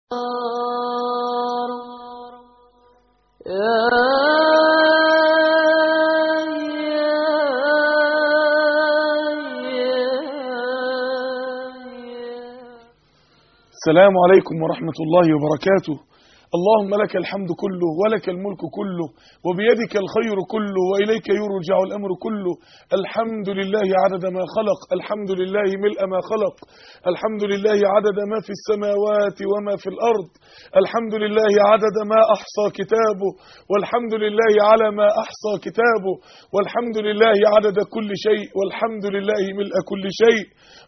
السلام عليكم ورحمة الله وبركاته اللهم لك الحمد كله ولك الملك كله وبيدك الخير كله وإليك يرجع الأمر كله الحمد لله عدد ما خلق الحمد لله ملء ما خلق الحمد لله عدد ما في السماوات وما في الأرض الحمد لله عدد ما أحصى كتابه والحمد لله على ما أحصى كتابه والحمد لله عدد كل شيء والحمد لله ملء كل شيء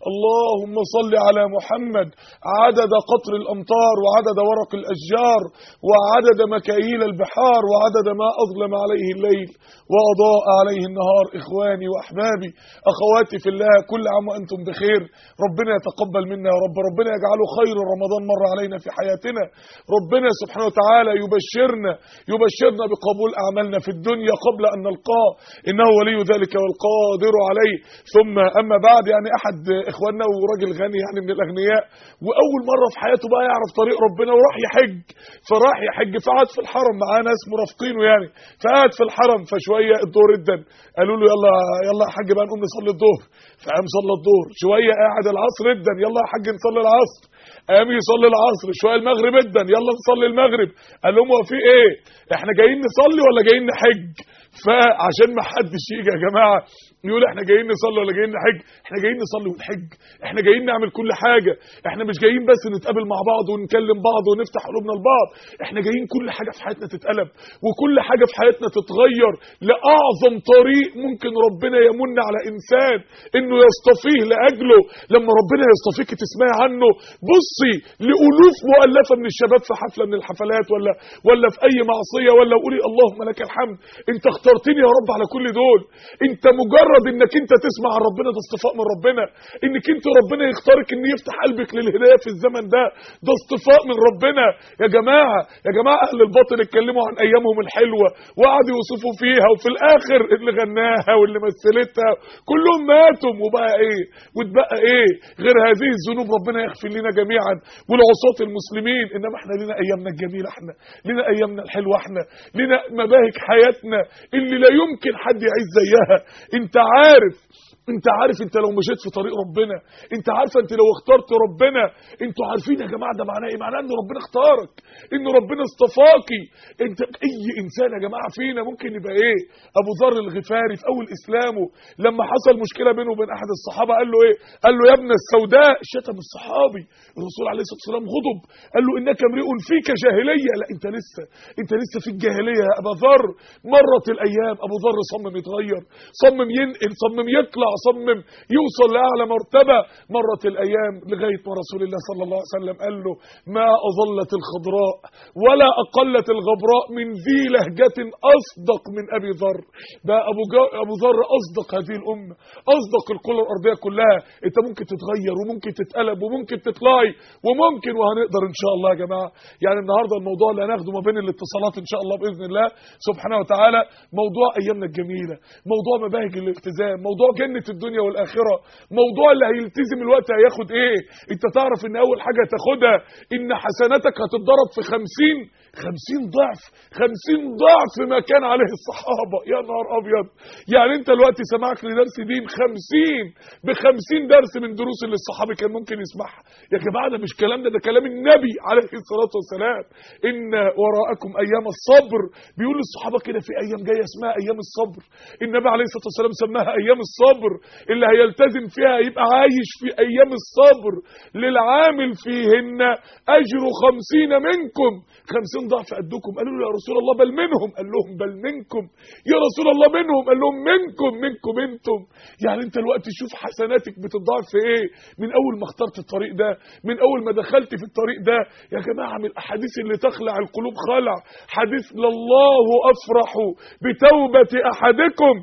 اللهم صل على محمد عدد قطر الأمطار وعدد ورق الأشجار وعدد مكاييل البحار وعدد ما أظلم عليه الليل وأضاء عليه النهار إخواني وأحبابي أخواتي في الله كل عام وأنتم بخير ربنا يتقبل منا يا رب ربنا يجعله خير رمضان مر علينا في حياتنا ربنا سبحانه وتعالى يبشرنا يبشرنا بقبول أعمالنا في الدنيا قبل أن نلقاه إنه ولي ذلك والقادر عليه ثم أما بعد يعني أحد إخواننا وراجل غني يعني من الأغنياء وأول مرة في حياته بقى يعرف طريق ربنا وراح يحج فراح يحج فقعد في الحرم معاه ناس مرافقينه يعني فقعد في الحرم فشويه الظهر ادن قالوا له يلا يلا يا حاج بقى نقوم نصلي الظهر فقام صلى الظهر شويه قاعد العصر ادن يلا يا حاج نصلي العصر قام يصلي العصر شويه المغرب ادن يلا نصلي المغرب قال لهم هو في ايه احنا جايين نصلي ولا جايين نحج فعشان ما حدش يجي يا جماعه يقول احنا جايين نصلي ولا جايين نحج احنا جايين نصلي ونحج احنا جايين نعمل كل حاجه احنا مش جايين بس نتقابل مع بعض ونكلم بعض ونفتح قلوبنا لبعض احنا جايين كل حاجه في حياتنا تتقلب وكل حاجه في حياتنا تتغير لاعظم طريق ممكن ربنا يمن على انسان انه يصطفيه لاجله لما ربنا يصطفيك تسمعي عنه بصي لالوف مؤلفه من الشباب في حفله من الحفلات ولا ولا في اي معصيه ولا قولي اللهم لك الحمد انت اخترتني يا رب على كل دول انت مجرد مجرد انك انت تسمع عن ربنا ده اصطفاء من ربنا انك انت ربنا يختارك ان يفتح قلبك للهدايه في الزمن ده ده اصطفاء من ربنا يا جماعه يا جماعه اهل الباطل اتكلموا عن ايامهم الحلوه وقعدوا يوصفوا فيها وفي الاخر اللي غناها واللي مثلتها كلهم ماتوا وبقى ايه واتبقى ايه غير هذه الذنوب ربنا يغفر لنا جميعا والعصاة المسلمين انما احنا لنا ايامنا الجميله احنا لنا ايامنا الحلوه احنا لنا مباهج حياتنا اللي لا يمكن حد يعيش زيها انت عارف انت عارف انت لو مشيت في طريق ربنا انت عارفه انت لو اخترت ربنا انتوا عارفين يا جماعه ده معناه ايه معناه ان ربنا اختارك ان ربنا اصطفاكي انت اي انسان يا جماعه فينا ممكن يبقى ايه ابو ذر الغفاري في اول اسلامه لما حصل مشكله بينه وبين احد الصحابه قال له ايه قال له يا ابن السوداء شتم الصحابي الرسول عليه الصلاه والسلام غضب قال له انك امرئ فيك جاهليه لا انت لسه انت لسه في الجاهليه يا ابا ذر مرت الايام ابو ذر صمم يتغير صمم ينقل صمم يطلع صمم يوصل لاعلى مرتبه مرت الايام لغايه ما رسول الله صلى الله عليه وسلم قال له ما اظلت الخضراء ولا اقلت الغبراء من ذي لهجه اصدق من ابي ذر ده ابو جا... ابو ذر اصدق هذه الامه اصدق الكره الارضيه كلها انت ممكن تتغير وممكن تتقلب وممكن تطلعي وممكن وهنقدر ان شاء الله يا جماعه يعني النهارده الموضوع اللي هناخده ما بين الاتصالات ان شاء الله باذن الله سبحانه وتعالى موضوع ايامنا الجميله موضوع مباهج الالتزام موضوع جنه الدنيا والاخره موضوع اللي هيلتزم الوقت هياخد ايه انت تعرف ان اول حاجه تاخدها ان حسناتك هتتضرب في خمسين خمسين ضعف خمسين ضعف ما كان عليه الصحابه يا نهار ابيض يعني انت الوقت سمعك لدرس دين خمسين بخمسين درس من دروس اللي الصحابي كان ممكن يسمعها يا جماعه ده مش كلام ده ده كلام النبي عليه الصلاه والسلام ان وراءكم ايام الصبر بيقول للصحابه كده في ايام جايه اسمها ايام الصبر النبي عليه الصلاه والسلام سماها ايام الصبر اللي هيلتزم فيها يبقى عايش في ايام الصبر للعامل فيهن اجر خمسين منكم خمسين ضعف قدكم قالوا له يا رسول الله بل منهم قال لهم بل منكم يا رسول الله منهم قال لهم منكم منكم انتم يعني انت الوقت شوف حسناتك بتضاعف في ايه من اول ما اخترت الطريق ده من اول ما دخلت في الطريق ده يا جماعه من الاحاديث اللي تخلع القلوب خلع حديث لله افرح بتوبه احدكم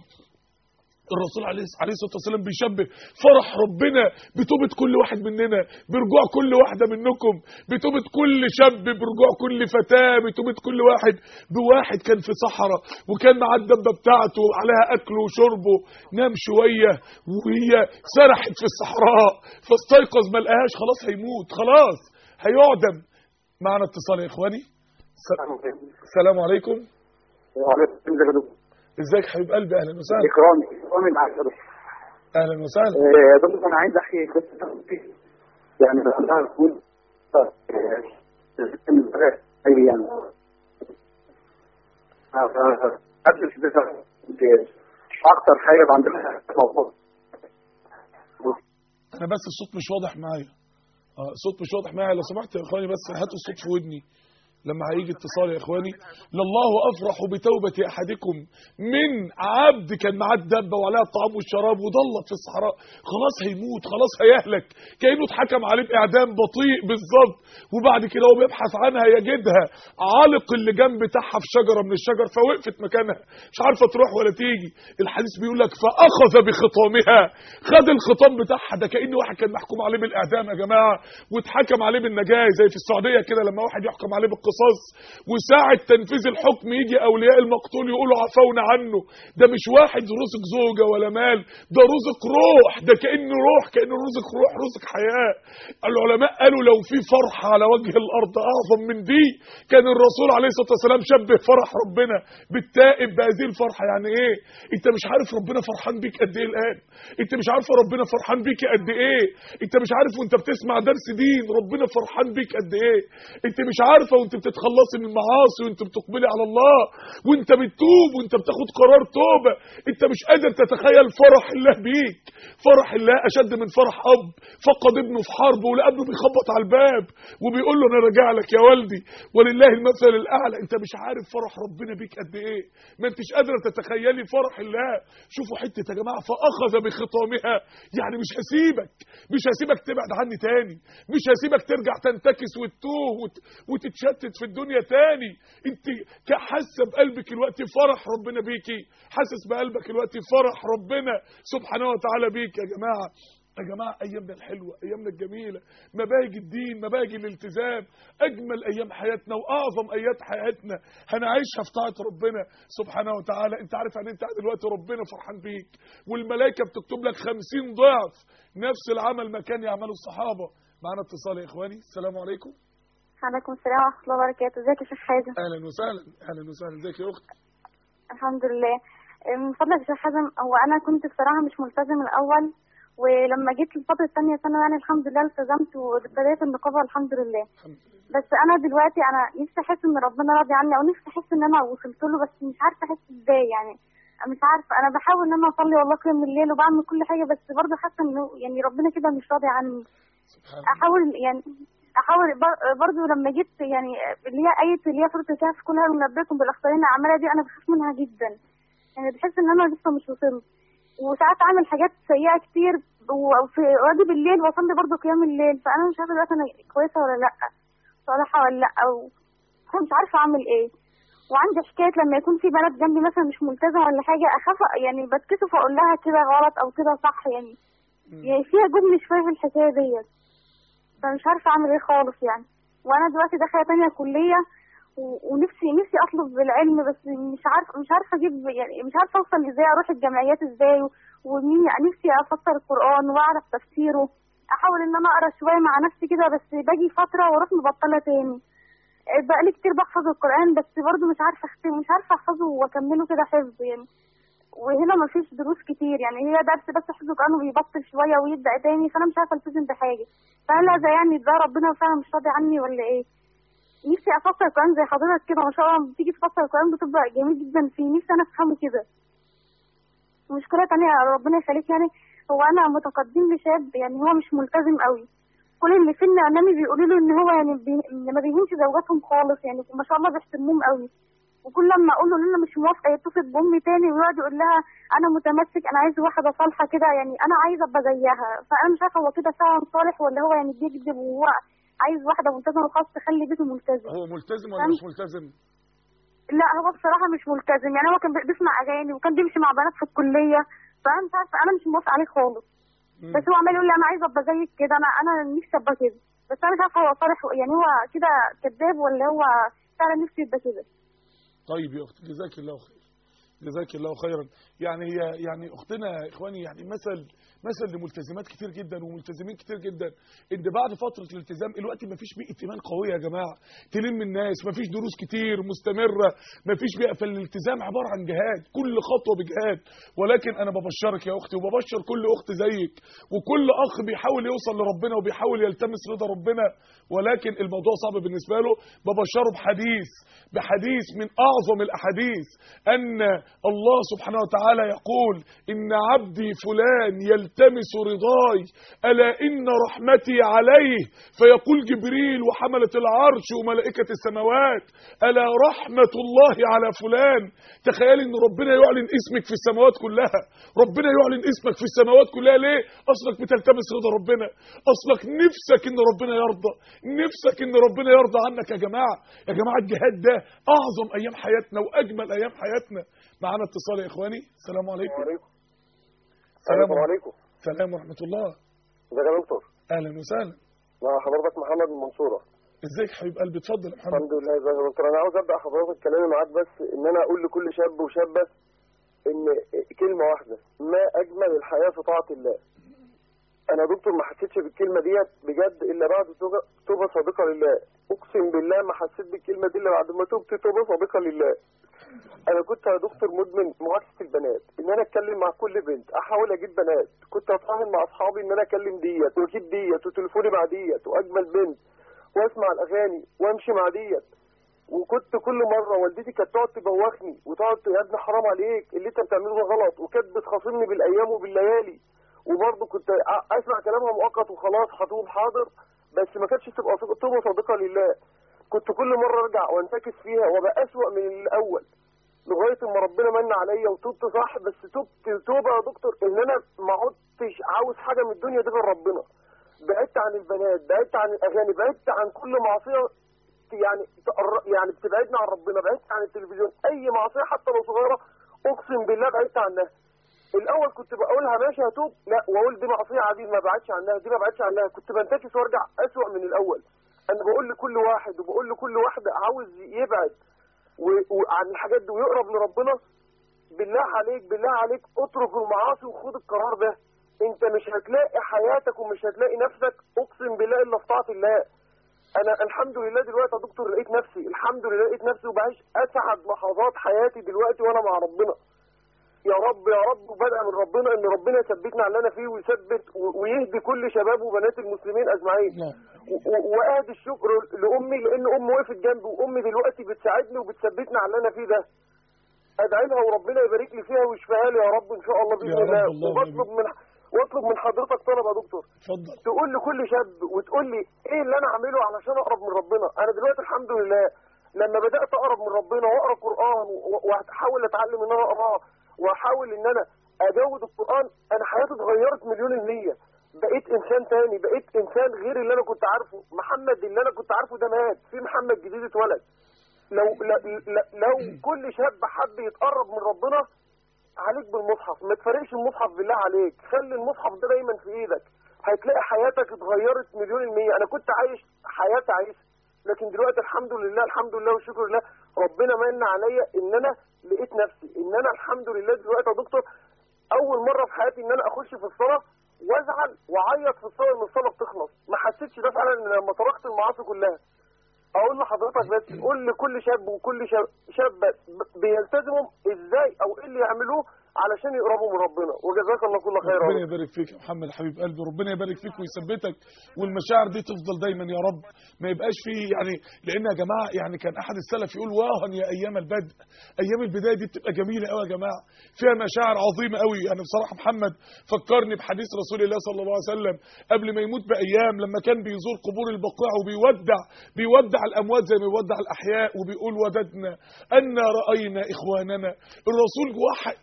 الرسول عليه عليه الصلاه والسلام بيشبه فرح ربنا بتوبه كل واحد مننا برجوع كل واحده منكم بتوبه كل شاب برجوع كل فتاه بتوبه كل واحد بواحد كان في صحراء وكان معاه الدبه بتاعته عليها اكله وشربه نام شويه وهي سرحت في الصحراء فاستيقظ ما لقاهاش خلاص هيموت خلاص هيعدم معنا اتصال يا اخواني س- السلام عليكم وعليكم ازيك يا دكتور ازيك حبيب قلبي اهلا وسهلا اكرامي اكرامي معاك يا دكتور اهلا وسهلا آه، يا دكتور انا عايز احكي قصه يعني بعدها تكون اي يعني آه، آه، قبل الكده كنت اكتر حاجه عندنا موضوع انا بس الصوت مش واضح معايا اه الصوت مش واضح معايا لو سمحت يا اخواني بس هاتوا الصوت في ودني لما هيجي اتصال يا اخواني لله افرح بتوبه احدكم من عبد كان معاه الدبه وعليها الطعام والشراب وضلت في الصحراء خلاص هيموت خلاص هيهلك كانه اتحكم عليه باعدام بطيء بالظبط وبعد كده هو بيبحث عنها يجدها عالق اللي جنب بتاعها في شجره من الشجر فوقفت مكانها مش عارفه تروح ولا تيجي الحديث بيقول لك فاخذ بخطامها خد الخطام بتاعها ده كان واحد كان محكوم عليه بالاعدام يا جماعه واتحكم عليه بالنجاه زي في السعوديه كده لما واحد يحكم عليه بالقصاص وساعه تنفيذ الحكم يجي اولياء المقتول يقولوا عفونا عنه ده مش واحد رزق زوجه ولا مال ده رزق روح ده كانه روح كانه رزق روح رزق حياه العلماء قالوا لو في فرحه على وجه الارض اعظم من دي كان الرسول عليه الصلاه والسلام شبه فرح ربنا بالتائب بهذه الفرحه يعني ايه انت مش عارف ربنا فرحان بيك قد ايه الان انت مش عارفه ربنا فرحان بيك قد ايه انت مش عارف وانت بتسمع درس دين ربنا فرحان بيك قد ايه انت مش عارفه وانت بتتخلصي من المعاصي وانت بتقبلي على الله وانت بتتوب وانت بتاخد قرار توبه انت مش قادر تتخيل فرح الله بيك فرح الله اشد من فرح اب فقد ابنه في حرب ولابنه بيخبط على الباب وبيقول له انا راجع لك يا والدي ولله المثل الاعلى انت مش عارف فرح ربنا بيك قد ايه ما انتش قادره تتخيلي فرح الله شوفوا حته يا جماعه فاخذ بخطامها يعني مش هسيبك مش هسيبك تبعد عني تاني مش هسيبك ترجع تنتكس وتتوه وت... وتتشتت في الدنيا تاني انت ك- حاسه بقلبك الوقت فرح ربنا بيكي حاسس بقلبك الوقت فرح ربنا سبحانه وتعالى بيك يا جماعه يا جماعة أيامنا الحلوة أيامنا الجميلة مباهج الدين مباهج الالتزام أجمل أيام حياتنا وأعظم أيات حياتنا هنعيشها في طاعة ربنا سبحانه وتعالى أنت عارف يعني أنت قاعد دلوقتي ربنا فرحان بيك والملائكة بتكتب لك خمسين ضعف نفس العمل ما كان يعمله الصحابة معنا اتصال يا إخواني السلام عليكم عليكم السلام ورحمة الله وبركاته ازيك يا شيخ حازم أهلا وسهلا أهلا وسهلا ازيك يا أختي الحمد لله من فضلك يا شيخ حازم هو أنا كنت بصراحة مش ملتزم الأول ولما جيت الفترة الثانية ثانوي يعني الحمد لله التزمت وابتديت النقابة الحمد لله الحمد لله بس أنا دلوقتي أنا نفسي أحس إن ربنا راضي عني أو نفسي أحس إن أنا وصلت له بس مش عارفة أحس إزاي يعني أنا مش عارفة أنا بحاول إن أنا أصلي والله قيام الليل وبعمل كل حاجة بس برضه حاسة إنه يعني ربنا كده مش راضي عني سبحان الله احاول يعني احاول بر- برضو لما جيت يعني اللي هي ايه اللي هي سوره الكهف كلها منبئكم بالاخسرين اعمالها دي انا بخاف منها جدا يعني بحس ان انا لسه مش وصلت وساعات اعمل حاجات سيئه كتير وفي واجي بالليل واصلي برضو قيام الليل فانا مش عارفه دلوقتي انا كويسه ولا لا صالحه ولا لا او أنا مش عارفه اعمل ايه وعندي حكايه لما يكون في بنات جنبي مثلا مش ملتزمه ولا حاجه اخاف يعني بتكسف اقول لها كده غلط او كده صح يعني يعني فيها جبن شويه في الحكايه ديت فمش عارفه اعمل ايه خالص يعني وانا دلوقتي داخله تانية كليه و- ونفسي نفسي اطلب العلم بس مش عارفه مش عارفه اجيب يعني مش عارفه اوصل ازاي اروح الجمعيات ازاي و- ومين نفسي افسر القران واعرف تفسيره احاول ان انا اقرا شويه مع نفسي كده بس باجي فتره واروح مبطله تاني إيه، بقالي كتير بحفظ القران بس برضه مش عارفه اختم مش عارفه احفظه واكمله كده حفظ يعني وهنا مفيش دروس كتير يعني هي درس بس حفظ القران وبيبطل شويه ويبدا تاني فانا مش عارفه التزم بحاجه فهل هذا يعني ده ربنا فعلا مش راضي عني ولا ايه؟ نفسي افسر القران زي حضرتك كده ما شاء الله لما بتيجي تفسر القران بتبقى جميل جدا فيه نفسي انا افهمه كده مشكلة تانية ربنا يخليك يعني هو انا متقدم لشاب يعني هو مش ملتزم قوي كل اللي في امامي بيقولوا له ان هو يعني بي... ما بيهمش زوجاتهم خالص يعني ما شاء الله بيحترموهم قوي وكل لما اقول له ان انا مش موافقه يتصل بامي تاني ويقعد يقول لها انا متمسك انا عايز واحده صالحه كده يعني انا عايزه ابقى زيها فانا مش عارفه هو كده فعلا صالح ولا هو يعني بيكذب وهو عايز واحده ملتزمه وخلاص تخلي بيته ملتزم هو ملتزم ولا أنا- مش ملتزم لا هو بصراحه مش ملتزم يعني هو كان بي- بيسمع اغاني وكان بيمشي مع بنات في الكليه فانا مش عارفه انا مش موافقه عليه خالص مم. بس هو عمال يقول لي انا عايزه ابقى زيك كده انا انا نفسي ابقى كده بس انا مش عارفه هو صالح يعني هو كده كذاب ولا هو فعلا نفسه يبقى كده طيب يا اختي جزاك الله خير جزاك الله خيرا يعني هي يعني اختنا يا اخواني يعني مثل مثل لملتزمات كتير جدا وملتزمين كتير جدا ان بعد فتره الالتزام الوقت ما فيش بيئه ايمان قويه يا جماعه تلم الناس ما فيش دروس كتير مستمره ما فيش بيئه فالالتزام عباره عن جهاد كل خطوه بجهاد ولكن انا ببشرك يا اختي وببشر كل اخت زيك وكل اخ بيحاول يوصل لربنا وبيحاول يلتمس رضا ربنا ولكن الموضوع صعب بالنسبه له ببشره بحديث بحديث من اعظم الاحاديث ان الله سبحانه وتعالى يقول ان عبدي فلان يلتمس رضاي الا ان رحمتي عليه فيقول جبريل وحمله العرش وملائكه السماوات الا رحمه الله على فلان تخيل ان ربنا يعلن اسمك في السماوات كلها ربنا يعلن اسمك في السماوات كلها ليه اصلك بتلتمس رضا ربنا اصلك نفسك ان ربنا يرضى نفسك ان ربنا يرضى عنك يا جماعه يا جماعه الجهاد ده اعظم ايام حياتنا واجمل ايام حياتنا معانا اتصال يا اخواني السلام عليكم وعليكم السلام السلام عليكم السلام ورحمه الله ازيك يا دكتور اهلا وسهلا مع حضرتك محمد من المنصوره ازيك حبيب قلبي اتفضل يا محمد الحمد لله ازيك يا دكتور انا عاوز ابدا حضرتك كلامي معاك بس ان انا اقول لكل شاب وشابه ان كلمه واحده ما اجمل الحياه في طاعه الله انا يا دكتور ما حسيتش بالكلمه ديت بجد الا بعد توبه توبه صادقه لله اقسم بالله ما حسيت بالكلمه دي الا بعد ما تبت توبه صادقه لله انا كنت يا دكتور مدمن معاكسه البنات ان انا اتكلم مع كل بنت احاول اجيب بنات كنت اتفاهم مع اصحابي ان انا اكلم ديت واجيب ديت وتليفوني مع ديت واجمل بنت واسمع الاغاني وامشي مع ديت وكنت كل مره والدتي كانت تقعد تبوخني وتقعد تقول يا ابني حرام عليك اللي انت بتعمله ده غلط وكانت بتخاصمني بالايام وبالليالي وبرضه كنت أ- اسمع كلامها مؤقت وخلاص هتقوم حاضر بس ما كانتش تبقى توبه صادقه لله كنت كل مره ارجع وانتكس فيها وابقى اسوأ من الاول لغايه ما ربنا من عليا وتوبت صح بس توبت توبه يا دكتور ان انا ما عدتش عاوز حاجه من الدنيا دي غير ربنا بعدت عن البنات بعدت عن الاغاني بعدت عن كل معصيه يعني تقر- يعني بتبعدنا عن ربنا بعدت عن التلفزيون اي معصيه حتى لو صغيره اقسم بالله بعدت عنها الاول كنت بقولها ماشي هتوب لا واقول دي معصيه عادي ما بعدش عنها دي ما بعدش عنها كنت بنتكس وارجع اسوأ من الاول انا بقول لكل واحد وبقول لكل واحده عاوز يبعد و- وعن الحاجات دي ويقرب لربنا بالله عليك بالله عليك اترك المعاصي وخد القرار ده انت مش هتلاقي حياتك ومش هتلاقي نفسك اقسم بالله الا في طاعه الله انا الحمد لله دلوقتي يا دكتور لقيت نفسي الحمد لله لقيت نفسي وبعيش اسعد لحظات حياتي دلوقتي وانا مع ربنا يا رب يا رب وبدأ من ربنا ان ربنا يثبتنا على اللي انا فيه ويثبت و- ويهدي كل شباب وبنات المسلمين اجمعين نعم. و- و- واهدي الشكر لامي لان امي وقفت جنبي وامي دلوقتي بتساعدني وبتثبتنا على اللي انا فيه ده ادعي لها وربنا يبارك لي فيها ويشفيها لي يا رب ان شاء الله باذن يا رب الله الله وبطلب من واطلب من حضرتك طلب يا دكتور اتفضل تقول لكل شاب وتقول لي ايه اللي انا اعمله علشان اقرب من ربنا انا دلوقتي الحمد لله لما بدات اقرب من ربنا واقرا قران و- واحاول اتعلم ان انا اقراه واحاول ان انا اجود القران انا حياتي اتغيرت مليون المية بقيت انسان تاني بقيت انسان غير اللي انا كنت عارفه محمد اللي انا كنت عارفه ده مات في محمد جديد اتولد لو ل- ل- لو كل شاب حب يتقرب من ربنا عليك بالمصحف ما تفرقش المصحف بالله عليك خلي المصحف ده دايما في ايدك هتلاقي حياتك اتغيرت مليون المية انا كنت عايش حياة عايش لكن دلوقتي الحمد لله الحمد لله والشكر لله ربنا من عليا ان انا لقيت نفسي ان انا الحمد لله دلوقتي يا دكتور اول مرة في حياتي ان انا اخش في الصلاة وازعل واعيط في الصلاة ان الصلاة بتخلص ما حسيتش ده فعلا إن لما تركت المعاصي كلها اقول لحضرتك بس قول لكل شاب وكل شاب شابه ب- بيلتزموا ازاي او ايه اللي يعملوه علشان يقربوا من ربنا وجزاك الله كل خير يا ربنا رب. يبارك فيك يا محمد حبيب قلبي ربنا يبارك فيك ويثبتك والمشاعر دي تفضل دايما يا رب ما يبقاش فيه يعني لان يا جماعه يعني كان احد السلف يقول واهن يا ايام البدء ايام البدايه دي بتبقى جميله قوي يا جماعه فيها مشاعر عظيمه قوي يعني بصراحه محمد فكرني بحديث رسول الله صلى الله عليه وسلم قبل ما يموت بايام لما كان بيزور قبور البقاع وبيودع بيودع الاموات زي ما بيودع الاحياء وبيقول وددنا ان راينا اخواننا الرسول جواه الرسول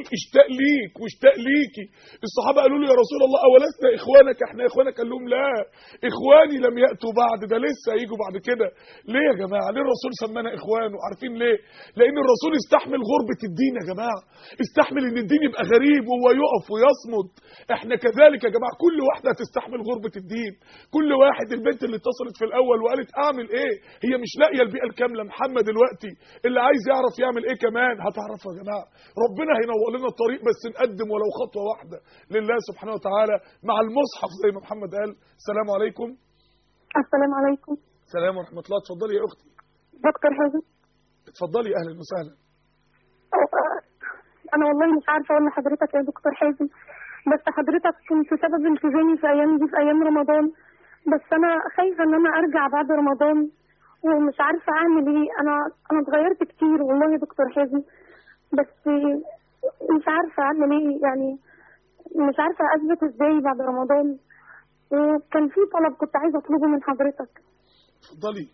اشتاق ليك واشتاق ليكي الصحابه قالوا له يا رسول الله اولسنا اخوانك احنا اخوانك قال لهم لا اخواني لم ياتوا بعد ده لسه هيجوا بعد كده ليه يا جماعه ليه الرسول سمانا اخوانه عارفين ليه لان الرسول استحمل غربه الدين يا جماعه استحمل ان الدين يبقى غريب وهو يقف ويصمد احنا كذلك يا جماعه كل واحده هتستحمل غربه الدين كل واحد البنت اللي اتصلت في الاول وقالت اعمل ايه هي مش لاقيه البيئه الكامله محمد دلوقتي اللي عايز يعرف يعمل ايه كمان هتعرفوا يا جماعه ربنا هينور لنا الطريق بس نقدم ولو خطوه واحده لله سبحانه وتعالى مع المصحف زي ما محمد قال السلام عليكم السلام عليكم السلام ورحمه الله اتفضلي يا اختي دكتور حازم اتفضلي اهلا وسهلا انا والله مش عارفه اقول لحضرتك يا دكتور حازم بس حضرتك كنت سبب التزامي في ايام دي في ايام رمضان بس انا خايفه ان انا ارجع بعد رمضان ومش عارفه اعمل ايه انا انا اتغيرت كتير والله يا دكتور حازم بس مش عارفه اعمل ايه يعني مش عارفه اثبت ازاي بعد رمضان وكان في طلب كنت عايزه اطلبه من حضرتك اتفضلي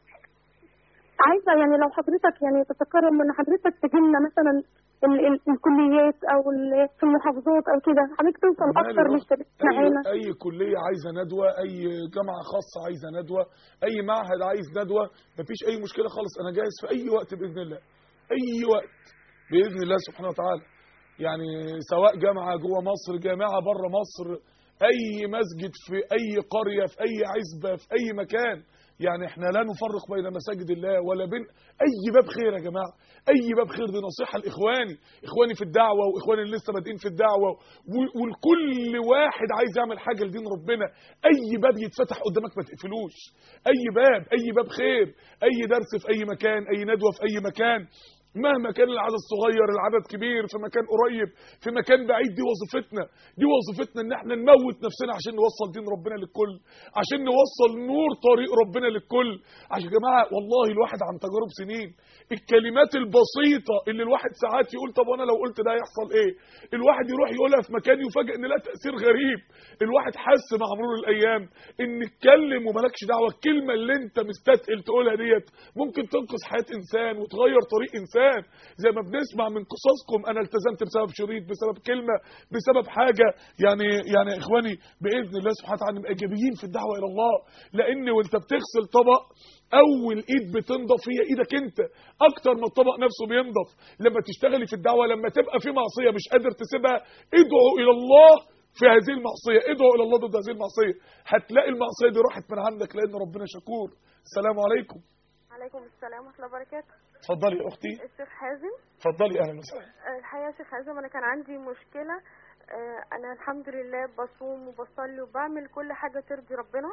عايزه يعني لو حضرتك يعني تتكرم ان حضرتك تجي لنا مثلا ال ال الكليات او ال- في المحافظات او كده حضرتك توصل ماله اكتر يا من أخت؟ شركة معانا أي, أي كلية عايزة ندوة أي جامعة خاصة عايزة ندوة أي معهد عايز ندوة مفيش أي مشكلة خالص أنا جاهز في أي وقت بإذن الله أي وقت بإذن الله سبحانه وتعالى يعني سواء جامعة جوه مصر جامعة بره مصر أي مسجد في أي قرية في أي عزبة في أي مكان يعني احنا لا نفرق بين مساجد الله ولا بين اي باب خير يا جماعه اي باب خير دي نصيحه لاخواني اخواني في الدعوه واخواني اللي لسه بادئين في الدعوه و- ولكل واحد عايز يعمل حاجه لدين ربنا اي باب يتفتح قدامك ما تقفلوش اي باب اي باب خير اي درس في اي مكان اي ندوه في اي مكان مهما كان العدد صغير العدد كبير في مكان قريب في مكان بعيد دي وظيفتنا دي وظيفتنا ان احنا نموت نفسنا عشان نوصل دين ربنا للكل عشان نوصل نور طريق ربنا للكل عشان يا جماعه والله الواحد عن تجارب سنين الكلمات البسيطه اللي الواحد ساعات يقول طب وانا لو قلت ده هيحصل ايه الواحد يروح يقولها في مكان يفاجئ ان لها تاثير غريب الواحد حس مع مرور الايام ان اتكلم ومالكش دعوه الكلمه اللي انت مستثقل تقولها ديت ممكن تنقذ حياه انسان وتغير طريق انسان زي ما بنسمع من قصصكم انا التزمت بسبب شريط بسبب كلمه بسبب حاجه يعني يعني يا اخواني باذن الله سبحانه وتعالى نبقى ايجابيين في الدعوه الى الله لان وانت بتغسل طبق اول ايد بتنضف هي ايدك انت اكتر ما الطبق نفسه بينضف لما تشتغلي في الدعوه لما تبقى في معصيه مش قادر تسيبها ادعوا الى الله في هذه المعصيه ادعوا الى الله ضد هذه المعصيه هتلاقي المعصيه دي راحت من عندك لان ربنا شكور السلام عليكم عليكم السلام ورحمه الله وبركاته اتفضلي يا اختي الشيخ حازم اتفضلي اهلا وسهلا آه، الحقيقه يا شيخ حازم انا كان عندي مشكله آه، انا الحمد لله بصوم وبصلي وبعمل كل حاجه ترضي ربنا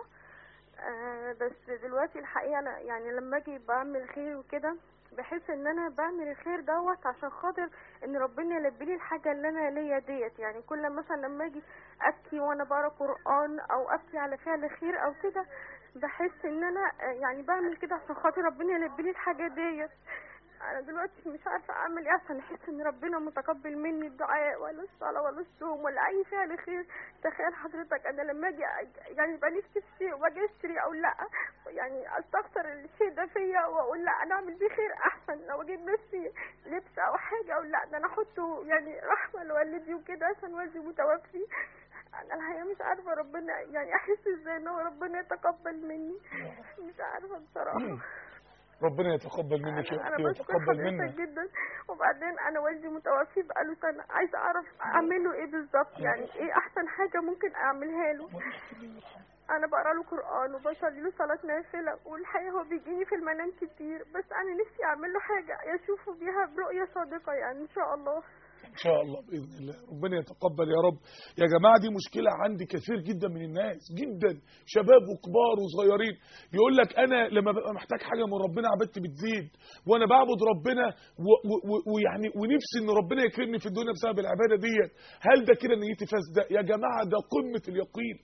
آه، بس دلوقتي الحقيقه انا يعني لما اجي بعمل خير وكده بحس ان انا بعمل الخير دوت عشان خاطر ان ربنا يلبي لي الحاجه اللي انا ليا ديت يعني كل مثلا لما اجي ابكي وانا بقرا قران او ابكي على فعل خير او كده بحس ان انا آه، يعني بعمل كده عشان خاطر ربنا يلبي لي الحاجه ديت انا دلوقتي مش عارفه اعمل ايه عشان احس ان ربنا متقبل مني الدعاء ولا الصلاه ولا الصوم ولا اي فعل خير تخيل حضرتك انا لما اجي يعني يبقى نفسي في شيء واجي اشتري او لا يعني استخسر الشيء ده فيا واقول لا انا اعمل بيه خير احسن لو اجيب نفسي لبس او حاجه او لا ده انا احطه يعني رحمه لوالدي وكده عشان والدي متوفي انا الحقيقه مش عارفه ربنا يعني احس ازاي ان هو ربنا يتقبل مني مش عارفه بصراحه ربنا يتقبل منك يا انا اختي أنا بشكر ويتقبل حضرتك منك جدا وبعدين انا والدي متوفي بقاله سنه عايزه اعرف اعمله ايه بالظبط يعني ايه احسن حاجه ممكن اعملها له انا بقرا له قران وبصلي له صلاه نافله والحقيقه هو بيجيني في المنام كتير بس انا نفسي اعمل له حاجه يشوفه بيها برؤيه صادقه يعني ان شاء الله ان شاء الله باذن الله ربنا يتقبل يا رب يا جماعه دي مشكله عندي كثير جدا من الناس جدا شباب وكبار وصغيرين يقول لك انا لما ببقى محتاج حاجه من ربنا عبادتي بتزيد وانا بعبد ربنا و- و- و- ويعني ونفسي ان ربنا يكرمني في الدنيا بسبب العباده ديت هل ده كده نيتي فاسده يا جماعه ده قمه اليقين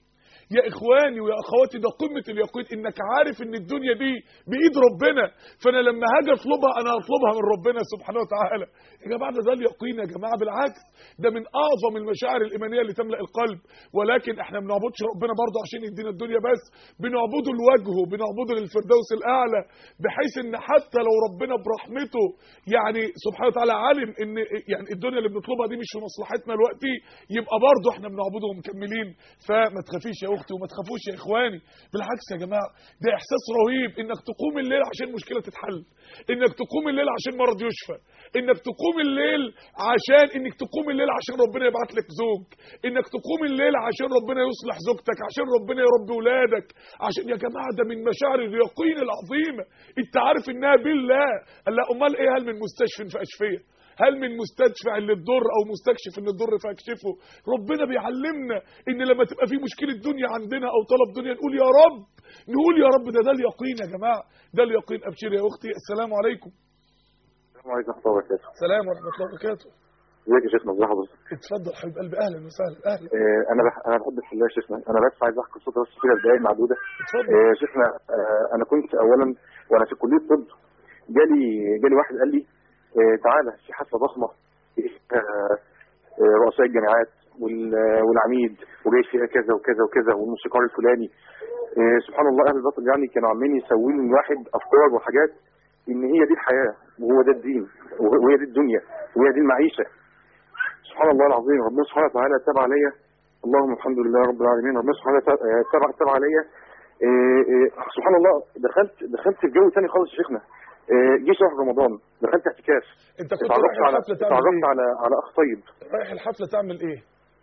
يا اخواني ويا اخواتي ده قمه اليقين انك عارف ان الدنيا دي بايد ربنا فانا لما هاجي اطلبها انا هطلبها من ربنا سبحانه وتعالى يا جماعه ده, ده اليقين يا جماعه بالعكس ده من اعظم المشاعر الايمانيه اللي تملا القلب ولكن احنا ما بنعبدش ربنا برضه عشان يدينا الدنيا بس بنعبده لوجهه بنعبده للفردوس الاعلى بحيث ان حتى لو ربنا برحمته يعني سبحانه وتعالى عالم ان يعني الدنيا اللي بنطلبها دي مش في مصلحتنا دلوقتي يبقى برضه احنا بنعبده ومكملين فما تخافيش يا اختي وما تخافوش يا اخواني بالعكس يا جماعه ده احساس رهيب انك تقوم الليل عشان مشكله تتحل انك تقوم الليل عشان مرض يشفى انك تقوم الليل عشان انك تقوم الليل عشان ربنا يبعت لك زوج انك تقوم الليل عشان ربنا يصلح زوجتك عشان ربنا يربي ولادك عشان يا جماعه ده من مشاعر اليقين العظيمه انت عارف انها بالله قال لا امال ايه هل من مستشفى فاشفيه هل من مستدفع للضر او مستكشف ان الضر فاكشفه ربنا بيعلمنا ان لما تبقى في مشكله دنيا عندنا او طلب دنيا نقول يا رب نقول يا رب ده ده اليقين يا جماعه ده اليقين ابشر يا اختي السلام عليكم السلام عليكم ورحمة الله وبركاته. السلام ورحمه الله وبركاته ازيك يا شيخنا ازي حضرتك؟ اتفضل حبيب قلبي اهلا وسهلا اهلا آه، انا بح... انا بحبك في الله يا شيخنا انا بس عايز احكي قصه بس كده بدقايق معدوده اتفضل آه، يا شيخنا آه، انا كنت اولا وانا في كليه طب جالي جالي واحد قال لي آه، تعالى في حفله ضخمه آه، آه، رؤساء الجامعات وال- آه، والعميد وجاي فيها كذا وكذا وكذا والموسيقار الفلاني آه، سبحان الله اهل الباطل يعني كانوا عمالين يسووا لي من واحد افكار وحاجات ان هي دي الحياه وهو ده الدين وهي دي الدنيا وهي دي المعيشه سبحان الله العظيم ربنا سبحانه وتعالى تاب عليا اللهم الحمد لله رب العالمين ربنا سبحانه وتعالى تاب تاب عليا إيه إيه سبحان الله دخلت دخلت في جو تاني خالص يا شيخنا إيه جه شهر رمضان دخلت اعتكاف انت كنت رايح اتعرفت على الحفله تعمل اتعرفت ايه على على اخ طيب رايح الحفله تعمل ايه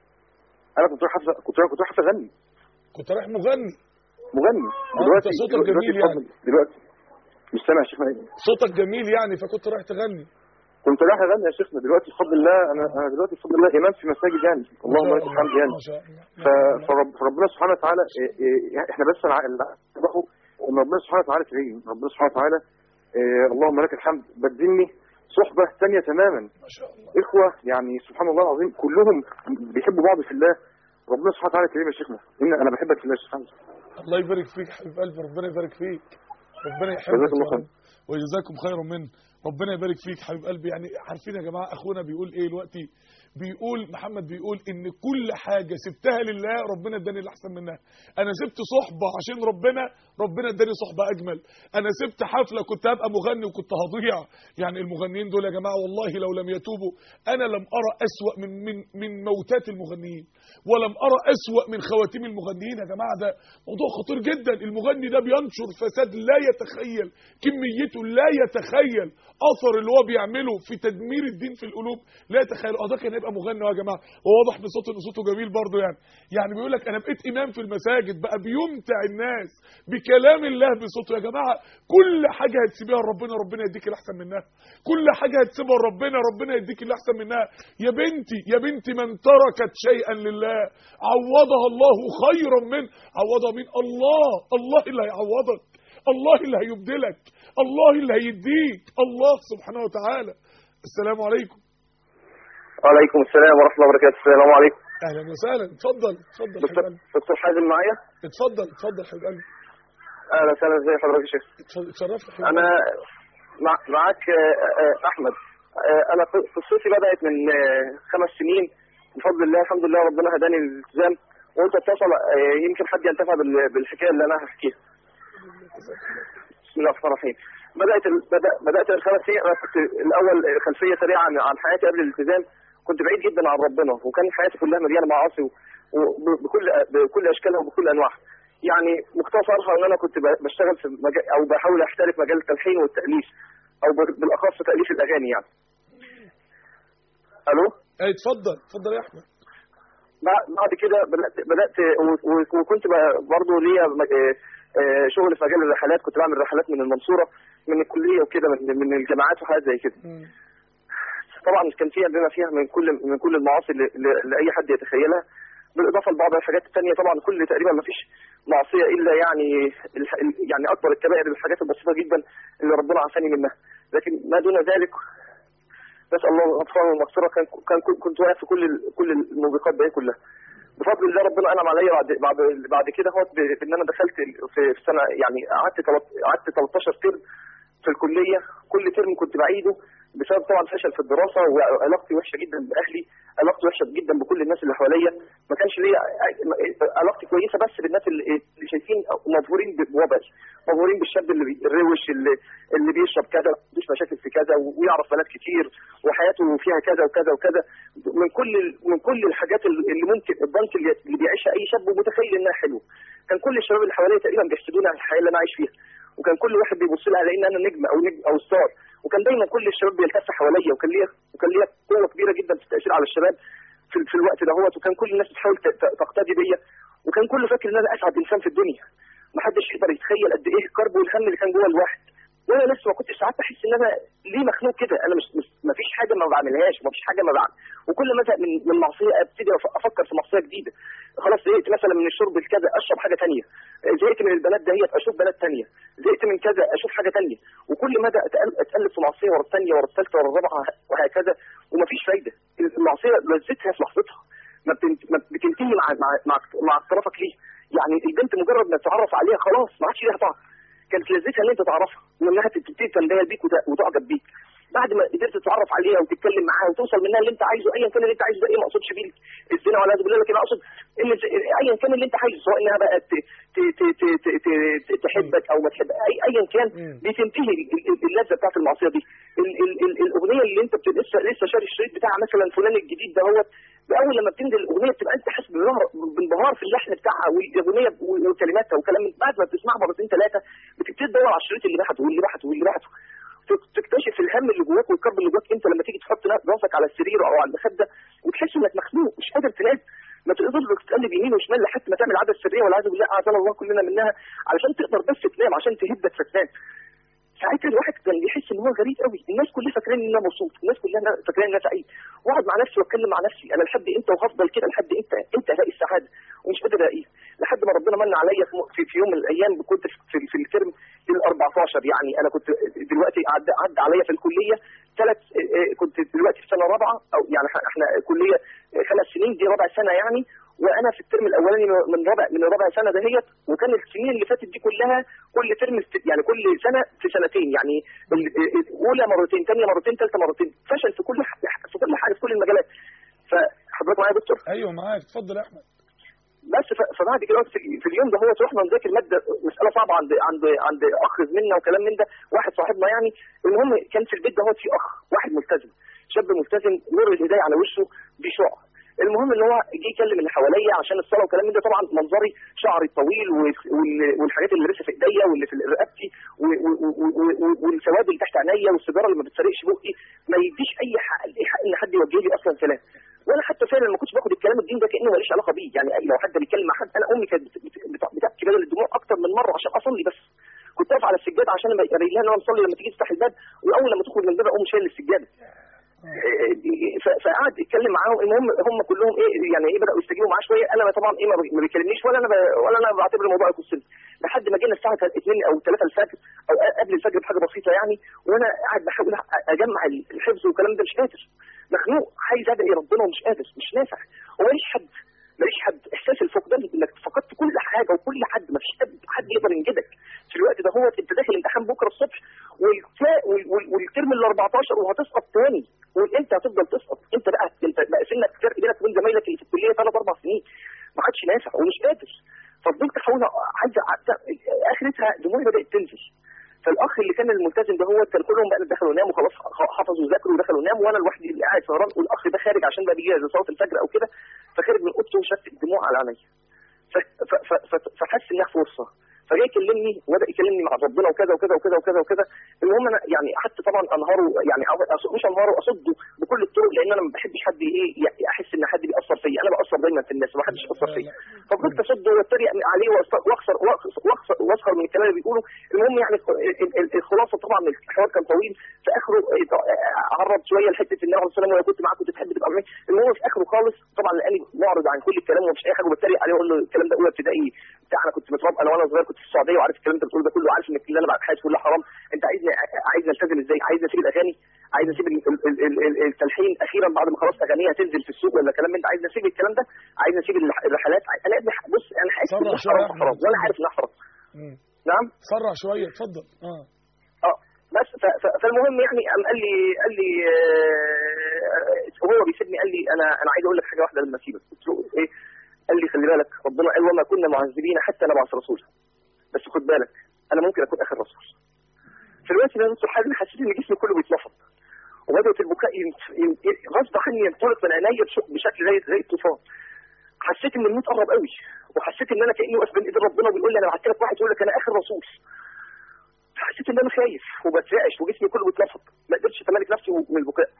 انا كنت رايح حفله كنت رايح كنت رايح حفله اغني كنت رايح مغني مغني آه، دلوقتي أنت صوتك دلوقتي جميل بفضل- دلوقتي مش سامع يا شيخنا إيه؟ صوتك جميل يعني فكنت رايح تغني كنت رايح اغني يا شيخنا دلوقتي بفضل الله انا انا دلوقتي بفضل الله امام في مساجد يعني اللهم لك الحمد يعني ما شاء الله ف- فرب فربنا سبحانه وتعالى إيه إيه احنا بس الع- اللي نعرفه ان ربنا سبحانه وتعالى كريم ربنا سبحانه وتعالى إيه اللهم لك الحمد بدلني صحبه ثانيه تماما ما شاء الله اخوه يعني سبحان الله العظيم كلهم بيحبوا بعض في الله ربنا سبحانه وتعالى كريم يا شيخنا ان انا بحبك في الله سبحانه الله يبارك فيك حبيب قلبي ربنا يبارك فيك ربنا جزاك يحبك الله يا خير. رب وجزاكم خيرا منه ربنا يبارك فيك حبيب قلبي يعني عارفين يا جماعه اخونا بيقول ايه دلوقتي بيقول محمد بيقول ان كل حاجه سبتها لله ربنا اداني اللي احسن منها انا سبت صحبه عشان ربنا ربنا اداني صحبه اجمل انا سبت حفله كنت هبقى مغني وكنت هضيع يعني المغنيين دول يا جماعه والله لو لم يتوبوا انا لم ارى اسوا من من من موتات المغنيين ولم ارى اسوا من خواتيم المغنيين يا جماعه ده موضوع خطير جدا المغني ده بينشر فساد لا يتخيل كميته لا يتخيل اثر اللي هو بيعمله في تدمير الدين في القلوب لا يتخيل اه ده كان هيبقى مغني يا جماعه وواضح من صوته ان صوته جميل برضه يعني يعني بيقول لك انا بقيت امام في المساجد بقى بيمتع الناس بكلام الله بصوته يا جماعه كل حاجه هتسيبيها لربنا ربنا يديك الاحسن منها كل حاجه هتسيبها لربنا ربنا يديك الاحسن منها يا بنتي يا بنتي من تركت شيئا لله عوضها الله خيرا منه عوضها من الله الله اللي هيعوضك الله اللي هيبدلك الله اللي هيديك الله سبحانه وتعالى السلام عليكم وعليكم السلام ورحمه الله وبركاته السلام عليكم اهلا وسهلا اتفضل اتفضل حبيب دكتور قلبي دكتور حازم معايا اتفضل اتفضل حبيب قلبي اهلا وسهلا ازي حضرتك يا شيخ اتفضل اتشرفت حبيب انا قلبي. مع معاك آه، آه، احمد آه، انا ق- قصتي بدات من آه، خمس سنين بفضل الله الحمد لله ربنا هداني للالتزام وقلت اتصل آه، يمكن حد ينتفع بال- بالحكايه اللي انا هحكيها بسم الله الرحمن الرحيم بدات ال- بدا بدات من خمس سنين انا كنت الاول خلفيه سريعه عن عن حياتي قبل الالتزام كنت بعيد جدا عن ربنا وكان حياتي كلها مليانه معاصي و- وبكل بكل اشكالها وبكل انواعها يعني مختصرها ان انا كنت ب- بشتغل في مجال او بحاول احترف مجال التلحين والتاليف او ب- بالاخص تاليف الاغاني يعني الو اي اتفضل اتفضل يا احمد بعد بعد كده بدات بدات و- و- وكنت ب- برضه ليا م- آه، آه، شغل في مجال الرحلات كنت بعمل رحلات من المنصوره من الكليه وكده من من الجامعات وحاجات زي كده مم. طبعا كان فيها بما فيها من كل من كل المعاصي اللي, اللي اللي اي حد يتخيلها بالاضافه لبعض الحاجات الثانيه طبعا كل تقريبا ما فيش معصيه الا يعني الح... يعني اكبر الكبائر الحاجات البسيطه جدا اللي ربنا عافاني منها لكن ما دون ذلك نسال الله الغفران والمغفره كان كان كنت واقف في كل ال- كل الموبقات دي كلها بفضل الله ربنا انعم عليا بعد بعد بعد كده هو بان انا دخلت في في سنه يعني قعدت تلت- قعدت 13 ترم في الكليه كل ترم كنت بعيده بسبب طبعا فشل في الدراسه وعلاقتي وحشه جدا باهلي علاقتي وحشه جدا بكل الناس اللي حواليا ما كانش ليا علاقتي كويسه بس بالناس اللي, اللي شايفين مبهورين بوضعي مبهورين بالشاب اللي بيروش اللي, اللي بيشرب كذا ما عندوش مشاكل في كذا ويعرف بنات كتير وحياته فيها كذا وكذا وكذا من كل من كل الحاجات اللي ممكن البنك اللي اللي بيعيشها اي شاب ومتخيل انها حلوه كان كل الشباب اللي حواليا تقريبا بيحسدوني على الحياه اللي انا عايش فيها وكان كل واحد بيبص لي على ان انا نجم او نجم او ستار وكان دايما كل الشباب بيلتف حواليا وكان ليا وكان ليا قوه كبيره جدا في التاثير على الشباب في, في الوقت دهوت وكان كل الناس بتحاول ت- ت- تقتدي بيا وكان كله فاكر ان انا اسعد انسان في الدنيا ما حدش يقدر يتخيل قد ايه الكرب والهم اللي كان جوه الواحد وانا لسه ما كنتش ساعات بحس ان انا ليه مخنوق كده انا مش, مش ما فيش حاجه ما بعملهاش ما فيش حاجه ما بعمل وكل ما ازهق من من معصيه ابتدي أف- افكر في معصيه جديده خلاص زهقت مثلا من الشرب الكذا اشرب حاجه تانية زهقت من البنات دهيت اشوف بنات تانية زهقت من كذا اشوف حاجه تانية وكل مدى أتقل- اتقلب في معصيه ورا الثانيه ورا الثالثه ورا الرابعه وهكذا ومفيش فايده المعصيه لذتها في لحظتها ما بتنت- ما بتنتهي مع مع مع, مع اعترافك ليه يعني البنت مجرد ما تتعرف عليها خلاص ما عادش ليها طعم كانت لذتها ان انت تعرفها وانها تبتدي تنبهر بيك وت- وتعجب بيك بعد ما قدرت تتعرف عليها وتتكلم معاها وتوصل منها اللي انت عايزه ايا كان اللي انت عايزه ده ايه ما اقصدش بيه الزنا ولا بالله لكن اقصد ان ز- ايا كان اللي انت عايزه سواء انها بقى ت- ت- ت- ت- ت- ت- تحبك او ما تحبك أي- ايا كان مم. بتنتهي ال- ال- اللذه بتاعت المعصيه دي ال- ال- ال- الاغنيه اللي انت بت- لسه لسه شاري الشريط بتاعها مثلا فلان الجديد دهوت اول لما بتنزل الاغنيه بتبقى انت حاسس بالنهر- بالانبهار في اللحن بتاعها والاغنيه وكلماتها وكلام من بعد ما بتسمعها مرتين ثلاثه بتبتدي تدور على الشريط اللي بعته واللي بعته واللي بعته تك- تكتشف الهم اللي جواك والكرب اللي جواك انت لما تيجي تحط راسك على السرير او على المخده وتحس انك مخنوق مش قادر تنام ما تقدرش تقلب يمين وشمال لحد ما تعمل عاده سريه والعياذ بالله اعاذنا الله كلنا منها علشان تقدر بس تنام عشان تهدك فتنام ساعتها الواحد كان بيحس ان هو غريب قوي الناس كلها فاكرين ان انا مبسوط الناس كلها فاكرين ان انا سعيد واقعد مع نفسي واتكلم مع نفسي انا لحد امتى وهفضل كده لحد امتى امتى الاقي السعاده ومش قادر الاقيها لحد ما ربنا من عليا في, م- في, في يوم من الايام كنت في, في, في الترم ال 14 يعني انا كنت دلوقتي عدى عدى عليا في الكليه ثلاث كنت دلوقتي في سنه رابعه او يعني إحنا- احنا كليه خمس سنين دي رابع سنه يعني وانا في الترم الاولاني من رابع من رابع سنه دهيت وكان السنين اللي فاتت دي كلها كل ترم است- يعني كل سنه في سنتين يعني ال- اولى مرتين ثانيه مرتين ثالثه مرتين فشل في كل ح- في كل حاجه في كل المجالات فحضرتك معايا يا دكتور ايوه معاك اتفضل يا احمد بس ف- فبعد كده في في اليوم ده هو رحنا نذاكر ماده مساله صعبه عند عند عند اخ زميلنا وكلام من ده واحد صاحبنا يعني المهم كان في البيت ده هو في اخ واحد ملتزم شاب ملتزم نور الهدايه على وشه بشعر المهم ان هو جه يكلم اللي حواليا عشان الصلاه وكلام من ده طبعا منظري شعري الطويل وال- وال- والحاجات اللي لسه في ايديا واللي في رقبتي و- و- و- و- و- والسواد اللي تحت عينيا والسيجاره اللي ما بتسرقش بقي ما يديش اي حق أي حق ان حد يوجه لي اصلا كلام وانا حتى فعلا ما كنتش باخد الكلام الدين ده كانه ماليش علاقه بيه يعني لو حد بيتكلم مع حد انا امي كانت بت- بت- بت- بتبكي بدل الدموع اكتر من مره عشان اصلي بس كنت واقف على السجاده عشان ابين لها ان انا مصلي لما تيجي تفتح الباب واول لما تخرج من الباب اقوم شايل السجاده ف- فقعد يتكلم معاهم المهم هم كلهم ايه يعني ايه بداوا يستجيبوا معاه شويه انا طبعا ايه ما بي- ما بيكلمنيش ولا انا ب- ولا انا بعتبر الموضوع يخصني لحد ما جينا الساعه 2 او 3 الفجر او قبل الفجر بحاجه بسيطه يعني وانا قاعد بحاول اجمع الحفظ والكلام ده مش قادر مخنوق عايز ادعي ربنا ومش قادر مش نافع وماليش حد ماليش حد احساس الفقدان انك فقدت كل حاجه وكل حد ما فيش حد حد يقدر ينجدك في الوقت ده هو انت داخل امتحان بكره الصبح والفا- وال- وال- والترم ال 14 وهتسقط تاني وانت هتفضل تسقط انت بقى انت بقى سنك فرق بينك وبين زمايلك اللي في الكليه ثلاث اربع سنين ما عادش نافع ومش قادر ففضلت احاول عايز أ- اخرتها دموعي بدات تنزل فالاخ اللي كان الملتزم ده هو كان كلهم بقى دخلوا ناموا خلاص خ- حفظوا وذاكروا ودخلوا ناموا وانا لوحدي اللي قاعد سهران والاخ ده خارج عشان بقى بيجهز لصلاه الفجر او كده فخارج من اوضته وشفت الدموع على عينيا ف- ف- ف- ف- فحس انها فرصه فجاي يكلمني وبدا يكلمني مع ربنا وكذا وكذا وكذا وكذا وكذا المهم انا يعني قعدت طبعا انهاره يعني أو- أص- مش انهاره اصده بكل الطرق لان انا ما بحبش حد ايه ي- احس ان حد بيأثر فيا انا بأثر دايما في الناس ما حدش يأثر فيا ففضلت اصده واتريق عليه وأست- واخسر واخسر واخسر واسخر من الكلام اللي بيقوله المهم يعني ال- ال- الخلاصه طبعا الحوار كان طويل في اخره عرض شويه لحته النبي عليه الصلاه والسلام ولو كنت معاك كنت تحب تبقى معايا المهم في اخره خالص طبعا لاني معرض عن كل الكلام ومش اي حاجه وبتريق عليه واقول له الكلام ده اولى ابتدائي وبتاع انا كنت متربى انا وانا صغير كنت في السعوديه وعارف الكلام اللي انت بتقوله ده كله وعارف ان اللي انا بعد حياتي كلها حرام انت عايزني عايزني التزم ازاي عايزني اسيب الاغاني عايزني اسيب ال- ال- ال- ال- ال- التلحين اخيرا بعد ما خلاص اغانيها تنزل في السوق ولا كلام من ده عايزني اسيب الكلام ده عايزني اسيب الح- الرحلات انا يا ابني بص انا حياتي صرح كلها شوية حرام يا في أحمد، حرام وانا اتفضل. عارف انها حرام مم. نعم سرع شويه اتفضل اه اه بس ف- ف- فالمهم يعني قام قال لي قال لي آه، وهو بيسيبني قال لي انا انا عايز اقول لك حاجه واحده لما اسيبك قلت له ايه قال لي خلي بالك ربنا قال وما كنا معذبين حتى نبعث رسولا بس خد بالك انا ممكن اكون اخر رسول في الوقت اللي انا كنت حاسس حسيت ان جسمي كله بيتنفض وبدات البكاء ين- ين- غصب عني ينطلق من عينيا بش- بشكل زي زي الطوفان حسيت ان الموت قرب قوي وحسيت ان انا كاني واقف بين ايد ربنا وبيقول لي انا بعت لك واحد يقول لك انا اخر رسول فحسيت ان انا خايف وبترعش وجسمي كله بيتنفض ما قدرتش اتمالك نفسي من البكاء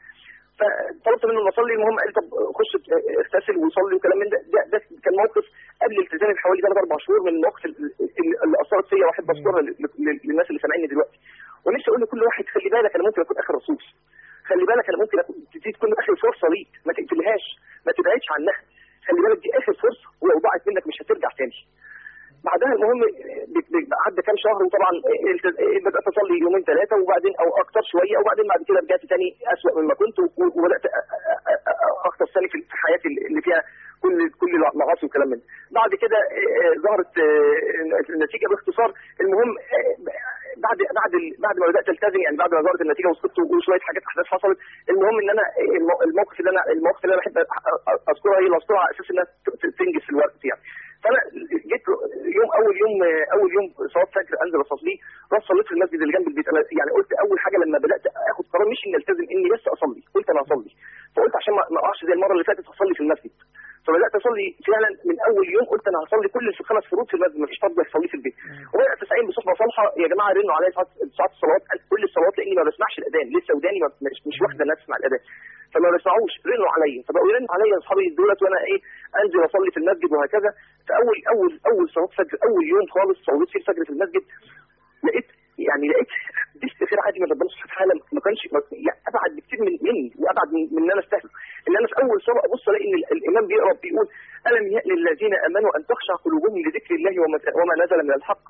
فطلبت منه ان اصلي المهم قال لي طب خش اغتسل وصلي وكلام من ده ده, ده كان موقف قبل التزامي بحوالي ثلاث اربع شهور من المواقف ال- ال- اللي اثرت فيا واحب اذكرها ل- ل- للناس اللي سامعيني دلوقتي ونفسي اقول لكل واحد خلي بالك انا ممكن اكون اخر رسول خلي بالك انا ممكن اكون دي تكون اخر فرصه ليك ما تقتلهاش ما تبعدش عنها خلي بالك دي اخر فرصه ولو ضاعت منك مش هترجع تاني بعدها المهم ب- ب- عدى كام شهر وطبعا الت- بدات اصلي يومين ثلاثه وبعدين او اكتر شويه وبعدين بعد كده رجعت تاني اسوء مما كنت و- وبدات أ- أ- أ- اخطر ثاني في في حياتي اللي فيها كل كل المعاصي والكلام من ده. بعد كده آه، ظهرت آه، النتيجه باختصار المهم آه، بعد بعد ال- بعد ما بدات التزم يعني بعد ما ظهرت النتيجه وسقطت وشويه حاجات احداث حصلت المهم ان انا المو- الموقف اللي انا المواقف اللي انا بحب أ- أ- اذكرها هي اللي اذكرها على اساس انها ت- ت- تنجز في الوقت يعني فانا جيت يوم اول يوم اول يوم صلاه فجر انزل اصلي رحت صليت في المسجد اللي جنب البيت انا يعني قلت اول حاجه لما بدات اخد قرار مش اني التزم اني بس اصلي قلت انا اصلي فقلت عشان ما ما اقعش زي المره اللي فاتت اصلي في المسجد فبدات اصلي فعلا من اول يوم قلت انا هصلي كل الخمس فروض في المسجد مفيش فضل اصلي في البيت وبدات استعين بصحبه صالحه يا جماعه رنوا عليا ساعات ساعات الصلوات قال كل الصلوات لاني ما بسمعش الاذان لسه وداني ما- مش, مش واخده الناس تسمع الاذان فما بسمعوش رنوا عليا فبقوا يرنوا عليا اصحابي دولت وانا ايه انزل اصلي في المسجد وهكذا فاول اول اول صلاه فجر اول يوم خالص صليت فيه الفجر في المسجد لقيت يعني لقيت دست خير عادي من ربنا سبحانه وتعالى ما كانش ما يعني ابعد بكتير من مني وابعد من, من ان انا استهل ان انا في اول صلاه ابص الاقي ان ال- الامام بيقرا بيقول الم يأن للذين امنوا ان تخشع قلوبهم لذكر الله وما, وما نزل من الحق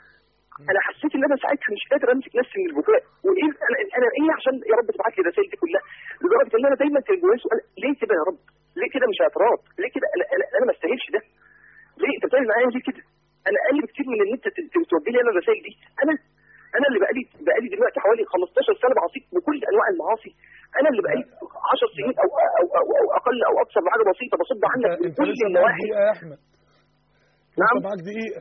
انا حسيت ان انا ساعتها مش قادر امسك نفسي من البكاء وايه انا انا ايه عشان يا رب تبعت لي الرسائل دي كلها لدرجه ان انا دايما كان جوايا سؤال ليه كده يا رب؟ ليه كده مش اعتراض؟ ليه كده انا انا, أنا ما استاهلش ده؟ ليه انت بتعمل معايا ليه كده؟ انا اقل بكتير من ان انت ت- ت- توجه لي انا الرسائل دي انا انا اللي بقالي بقالي دلوقتي حوالي 15 سنه بعصيك بكل انواع المعاصي انا اللي بقالي 10 سنين او او او, أو اقل او اكثر بحاجه بسيطه بصد عنك انت من انت كل لسه معاك النواحي دقيقه يا احمد نعم. لسه معاك دقيقه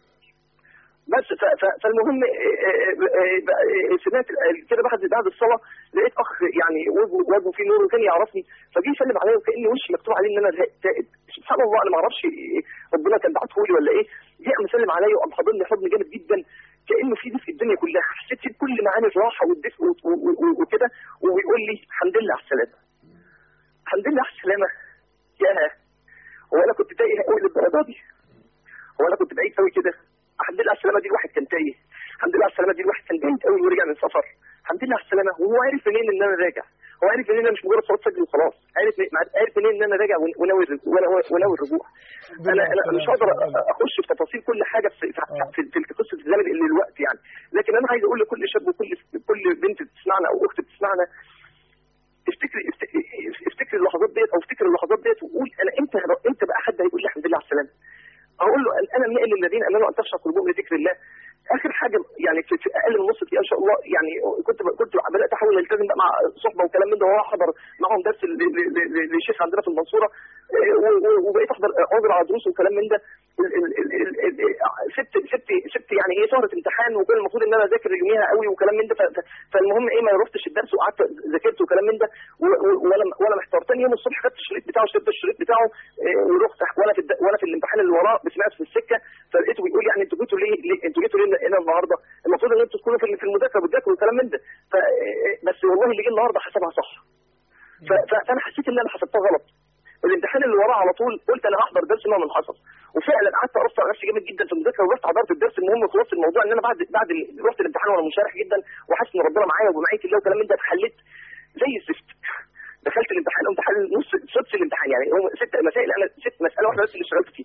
بس ف ف فالمهم آه، آه، آه، آه، سمعت ال- كده بعد بعد الصلاه لقيت اخ يعني وجهه وجهه فيه نور وكان يعرفني فجه يسلم عليا وكان وشي مكتوب عليه ان انا زهقت تائب سبحان الله انا ما اعرفش إيه ربنا كان بعته لي ولا ايه جه قام مسلم عليا وقام حاضني حضن جامد جدا كانه في دفء الدنيا كلها حسيت فيه بكل معاني الراحه والدفء و- و- و- وكده وبيقول لي الحمد لله على السلامه الحمد لله على السلامه يا هو انا كنت تايه قوي للدرجه دي هو انا كنت بعيد قوي كده الحمد لله على السلامه دي الواحد كان تايه الحمد لله على السلامه دي الواحد كان بعيد قوي ورجع من السفر الحمد لله على السلامه وهو عارف منين ان انا راجع هو عارف منين ان انا مش مجرد صلاه فجر وخلاص عارف عارف منين ان انا راجع ون- وناوي الرج- وناوي وناوي الرجوع انا انا مش هقدر أ- اخش في تفاصيل كل حاجه في في, في, في قصه الزمن اللي الوقت يعني لكن انا عايز اقول لكل شاب وكل كل بنت بتسمعنا او اخت بتسمعنا افتكري افتكري افتكري اللحظات ديت او افتكر اللحظات ديت وقول انا امتى امتى بقى حد هيقول لي الحمد لله على السلامه اقول له انا من اهل الذين امنوا ان تخشع قلوبهم لذكر الله اخر حاجه يعني في, في اقل من نص دقيقه ان شاء الله يعني كنت كنت بدات احاول التزم بقى مع صحبه وكلام من ده وهو حضر معاهم درس ل- ل- ل- لشيخ عندنا في المنصوره آه، و- و- وبقيت احضر عذر على دروس وكلام من ده ال- ال- ال- ال- ال- سبت سبت سبت يعني ايه سهره امتحان وكان المفروض ان انا اذاكر يوميها قوي وكلام من ده ف- ف- فالمهم ايه ما رحتش الدرس وقعدت ذاكرت وكلام من ده و- و- ولا ولا محتار تاني يوم الصبح خدت الشريط بتاعه شريط الشريط بتاعه آه، ورحت وانا في الد- وانا في الامتحان اللي وراه سمعت في السكه فلقيته بيقول يعني انتوا جيتوا ليه, ليه انتوا جيتوا ليه هنا النهارده المفروض ان انتوا تكونوا في في المذاكره بتذاكروا وكلام من ده ف بس والله اللي جه النهارده حسبها صح ف- ف- فانا حسيت ان انا حسبتها غلط الامتحان اللي وراه على طول قلت انا هحضر درس مهما حصل وفعلا قعدت ارص على نفسي جامد جدا في المذاكره ورحت حضرت الدرس المهم خلاص الموضوع ان انا بعد بعد ال- رحت الامتحان وانا منشرح جدا وحاسس ان ربنا معايا وبمعيه الله وكلام من ده فحليت زي الزفت دخلت الامتحان قمت حل نص سدس الامتحان يعني هم ست مسائل انا ست مساله واحده بس اللي اشتغلت فيها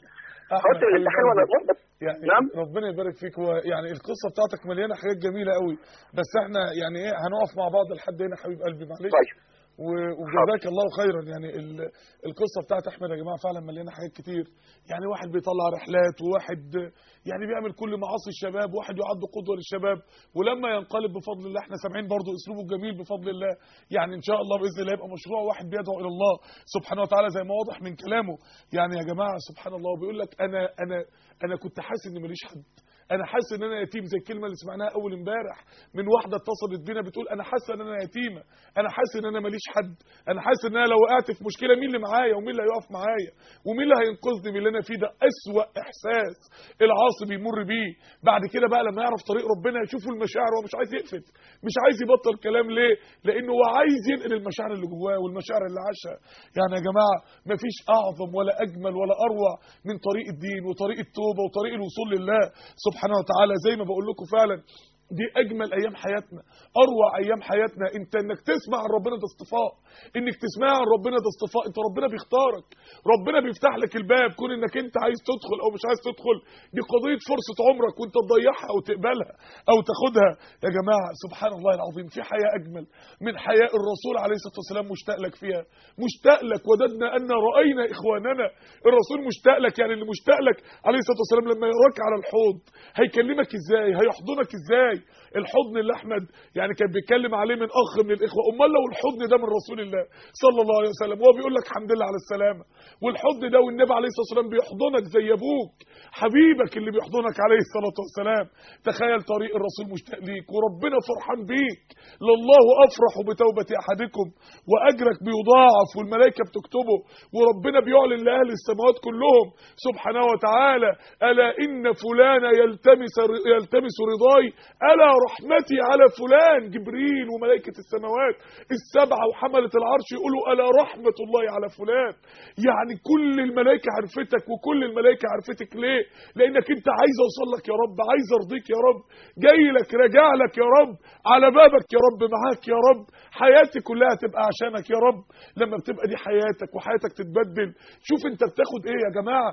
خلاص أحمد، الامتحان خلي وانا بالك. مثبت يعني نعم. ربنا يبارك فيك هو يعني القصه بتاعتك مليانه حاجات جميله قوي بس احنا يعني ايه هنقف مع بعض لحد هنا حبيب قلبي معلش طيب و- وجزاك الله خيرا يعني ال- القصه بتاعت احمد يا جماعه فعلا مليانه حاجات كتير يعني واحد بيطلع رحلات وواحد يعني بيعمل كل معاصي الشباب وواحد يعد قدوه للشباب ولما ينقلب بفضل الله احنا سامعين برضو اسلوبه الجميل بفضل الله يعني ان شاء الله باذن الله يبقى مشروع واحد بيدعو الى الله سبحانه وتعالى زي ما واضح من كلامه يعني يا جماعه سبحان الله بيقول لك انا انا انا كنت حاسس ان ماليش حد انا حاسس ان انا يتيم زي الكلمه اللي سمعناها اول امبارح من واحده اتصلت بينا بتقول انا حاسه ان انا يتيمه انا حاسس ان انا ماليش حد انا حاسس ان انا لو وقعت في مشكله مين اللي معايا ومين اللي هيقف معايا ومين اللي هينقذني من اللي انا فيه ده اسوا احساس العاصي بيمر بيه بعد كده بقى لما يعرف طريق ربنا يشوفه المشاعر هو مش عايز يقفل مش عايز يبطل كلام ليه لانه هو عايز ينقل المشاعر اللي جواه والمشاعر اللي عاشها يعني يا جماعه مفيش اعظم ولا اجمل ولا اروع من طريق الدين وطريق التوبه وطريق الوصول لله سبحانه وتعالى زي ما بقول لكم فعلا دي اجمل ايام حياتنا اروع ايام حياتنا انت انك تسمع عن ربنا ده اصطفاء انك تسمع عن ربنا ده اصطفاء انت ربنا بيختارك ربنا بيفتح لك الباب كون انك انت عايز تدخل او مش عايز تدخل دي قضيه فرصه عمرك وانت تضيعها او تقبلها او تاخدها يا جماعه سبحان الله العظيم في حياه اجمل من حياه الرسول عليه الصلاه والسلام مشتاق لك فيها مشتاق لك وددنا ان راينا اخواننا الرسول مشتاق لك يعني اللي مشتاق لك عليه الصلاه والسلام لما يراك على الحوض هيكلمك ازاي هيحضنك ازاي الحضن اللي احمد يعني كان بيتكلم عليه من اخ من الاخوه امال لو الحضن ده من رسول الله صلى الله عليه وسلم وهو بيقول لك الحمد لله على السلامه والحضن ده والنبي عليه الصلاه والسلام بيحضنك زي ابوك حبيبك اللي بيحضنك عليه الصلاه والسلام تخيل طريق الرسول مشتاق ليك وربنا فرحان بيك لله افرح بتوبه احدكم واجرك بيضاعف والملائكه بتكتبه وربنا بيعلن لاهل السماوات كلهم سبحانه وتعالى الا ان فلان يلتمس يلتمس رضاي الا رحمتي على فلان جبريل وملائكه السماوات السبعه وحمله العرش يقولوا الا رحمه الله على فلان يعني كل الملائكه عرفتك وكل الملائكه عرفتك ليه لانك انت عايز اوصل لك يا رب عايز ارضيك يا رب جاي لك راجع لك يا رب على بابك يا رب معاك يا رب حياتي كلها تبقى عشانك يا رب لما بتبقى دي حياتك وحياتك تتبدل شوف انت بتاخد ايه يا جماعه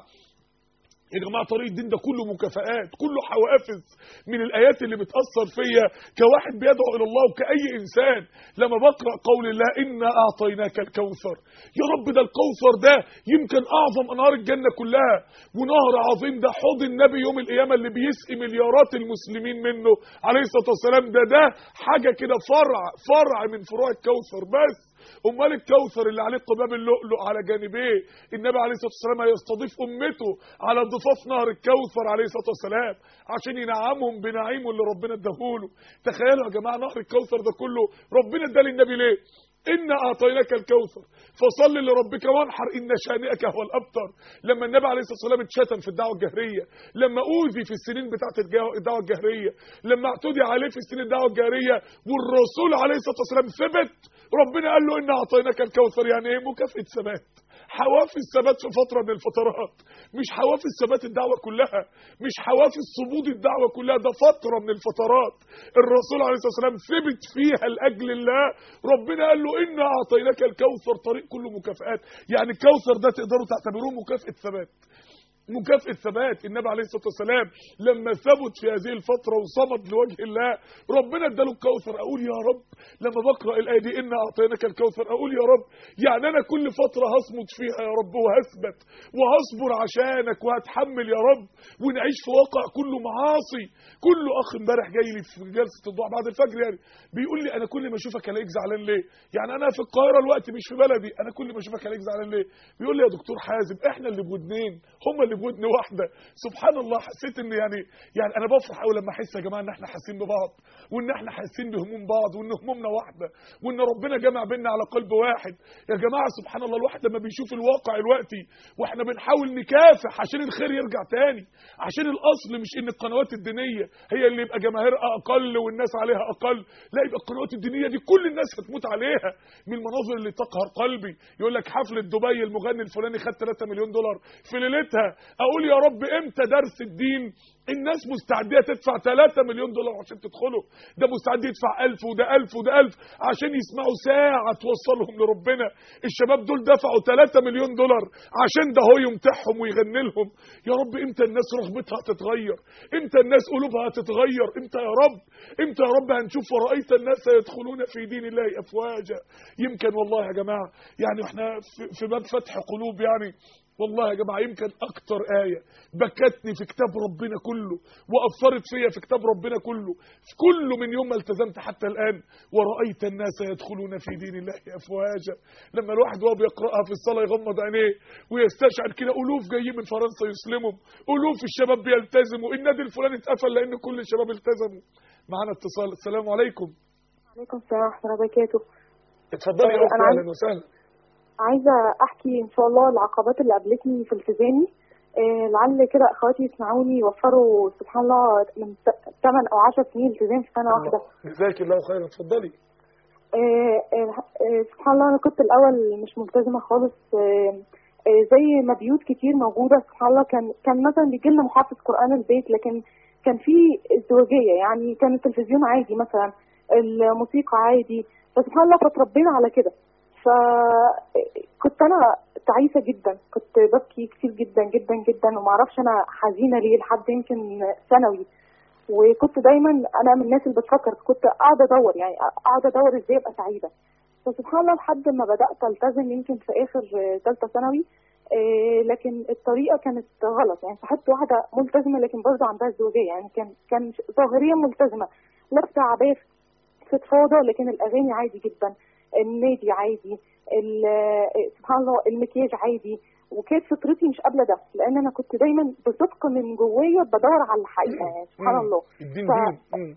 يا جماعه طريق الدين ده كله مكافآت كله حوافز من الايات اللي بتاثر فيا كواحد بيدعو الى الله وكاي انسان لما بقرا قول الله انا اعطيناك الكوثر يا رب ده الكوثر ده يمكن اعظم انهار الجنه كلها ونهر عظيم ده حوض النبي يوم القيامه اللي بيسقي مليارات المسلمين منه عليه الصلاه والسلام ده ده حاجه كده فرع فرع من فروع الكوثر بس امال الكوثر اللي عليه قباب اللؤلؤ على جانبيه النبي عليه الصلاه والسلام هيستضيف امته على ضفاف نهر الكوثر عليه الصلاه والسلام عشان ينعمهم بنعيمه اللي ربنا اداهوله تخيلوا يا جماعه نهر الكوثر ده كله ربنا اداه للنبي ليه إنا أعطيناك الكوثر فصل لربك وانحر إن شانئك هو الأبتر لما النبي عليه الصلاة والسلام اتشتم في الدعوة الجهرية لما أوذي في السنين بتاعت الجا- الدعوة الجهرية لما اعتدي عليه في سنين الدعوة الجهرية والرسول عليه الصلاة والسلام ثبت ربنا قال له إنا أعطيناك الكوثر يعني إيه مكافأة ثبات حوافز ثبات في فترة من الفترات مش حوافز ثبات الدعوة كلها مش حوافز صمود الدعوة كلها ده فترة من الفترات الرسول عليه الصلاة والسلام ثبت فيها لأجل الله ربنا قال له إنا أعطيناك الكوثر طريق كله مكافآت يعني الكوثر ده تقدروا تعتبروه مكافأة ثبات مكافأة ثبات النبي عليه الصلاة والسلام لما ثبت في هذه الفترة وصمد لوجه الله ربنا اداله الكوثر اقول يا رب لما بقرأ الآية دي إنا أعطيناك الكوثر اقول يا رب يعني أنا كل فترة هصمد فيها يا رب وهثبت وهصبر عشانك وهتحمل يا رب ونعيش في واقع كله معاصي كله أخ امبارح جاي لي في جلسة الضحى بعد الفجر يعني بيقول لي أنا كل ما أشوفك ألاقيك زعلان ليه يعني أنا في القاهرة الوقت مش في بلدي أنا كل ما أشوفك ألاقيك زعلان ليه بيقول لي يا دكتور حازم إحنا اللي بودنين هم اللي بودن واحده سبحان الله حسيت ان يعني يعني انا بفرح قوي لما احس يا جماعه ان احنا حاسين ببعض وان احنا حاسين بهموم بعض وان همومنا واحده وان ربنا جمع بينا على قلب واحد يا جماعه سبحان الله الواحد لما بيشوف الواقع الوقتي واحنا بنحاول نكافح عشان الخير يرجع تاني عشان الاصل مش ان القنوات الدينيه هي اللي يبقى جماهيرها اقل والناس عليها اقل لا يبقى القنوات الدينيه دي كل الناس هتموت عليها من المناظر اللي تقهر قلبي يقول لك حفله دبي المغني الفلاني خد 3 مليون دولار في ليلتها اقول يا رب امتى درس الدين الناس مستعديه تدفع 3 مليون دولار عشان تدخله ده مستعد يدفع 1000 وده 1000 وده 1000 عشان يسمعوا ساعه توصلهم لربنا الشباب دول دفعوا 3 مليون دولار عشان ده هو يمتحهم ويغني لهم يا رب امتى الناس رغبتها تتغير امتى الناس قلوبها تتغير امتى يا رب امتى يا رب هنشوف ورأيت الناس يدخلون في دين الله افواجا يمكن والله يا جماعه يعني احنا في- في باب فتح قلوب يعني والله يا جماعه يمكن اكتر ايه بكتني في كتاب ربنا كله واثرت فيا في كتاب ربنا كله في كله من يوم ما التزمت حتى الان ورايت الناس يدخلون في دين الله افواجا لما الواحد وهو بيقراها في الصلاه يغمض عينيه ويستشعر كده الوف جايين من فرنسا يسلموا الوف الشباب بيلتزموا النادي الفلاني اتقفل لان كل الشباب التزموا معانا اتصال السلام عليكم عليكم السلام ورحمة الله وبركاته اتفضلي يا آه، اختي أنا عايز- اهلا وسهلا عايزة أحكي إن شاء الله العقبات اللي قابلتني في التزامي آه، لعل كده أخواتي يسمعوني يوفروا سبحان الله من 8 أو 10 سنين التزام في سنة واحدة جزاك الله خيرا اتفضلي آه، آه، آه، سبحان الله أنا كنت الأول مش ملتزمة خالص آه، آه، زي ما بيوت كتير موجودة سبحان الله كان كان مثلا بيجي لنا محافظ قرآن البيت لكن كان في ازدواجية يعني كان التلفزيون عادي مثلا الموسيقى عادي فسبحان الله فتربينا على كده فكنت أنا تعيسة جدا كنت ببكي كتير جدا جدا جدا ومعرفش أنا حزينة ليه لحد يمكن ثانوي وكنت دايما انا من الناس اللي بتفكر كنت قاعده ادور يعني قاعده ادور ازاي ابقى سعيده فسبحان الله لحد ما بدات التزم يمكن في اخر ثالثه ثانوي آه، لكن الطريقه كانت غلط يعني صاحبت واحده ملتزمه لكن برضه عندها ازدواجيه يعني كان كان ظاهريا ملتزمه لابسه عبايه فضفاضه لكن الاغاني عادي جدا النادي عادي ال- آه، سبحان الله المكياج عادي وكانت فطرتي مش قابله ده لان انا كنت دايما بصدق من جوايا بدور على الحقيقه يعني سبحان مم. الله الدين ف- دين مم.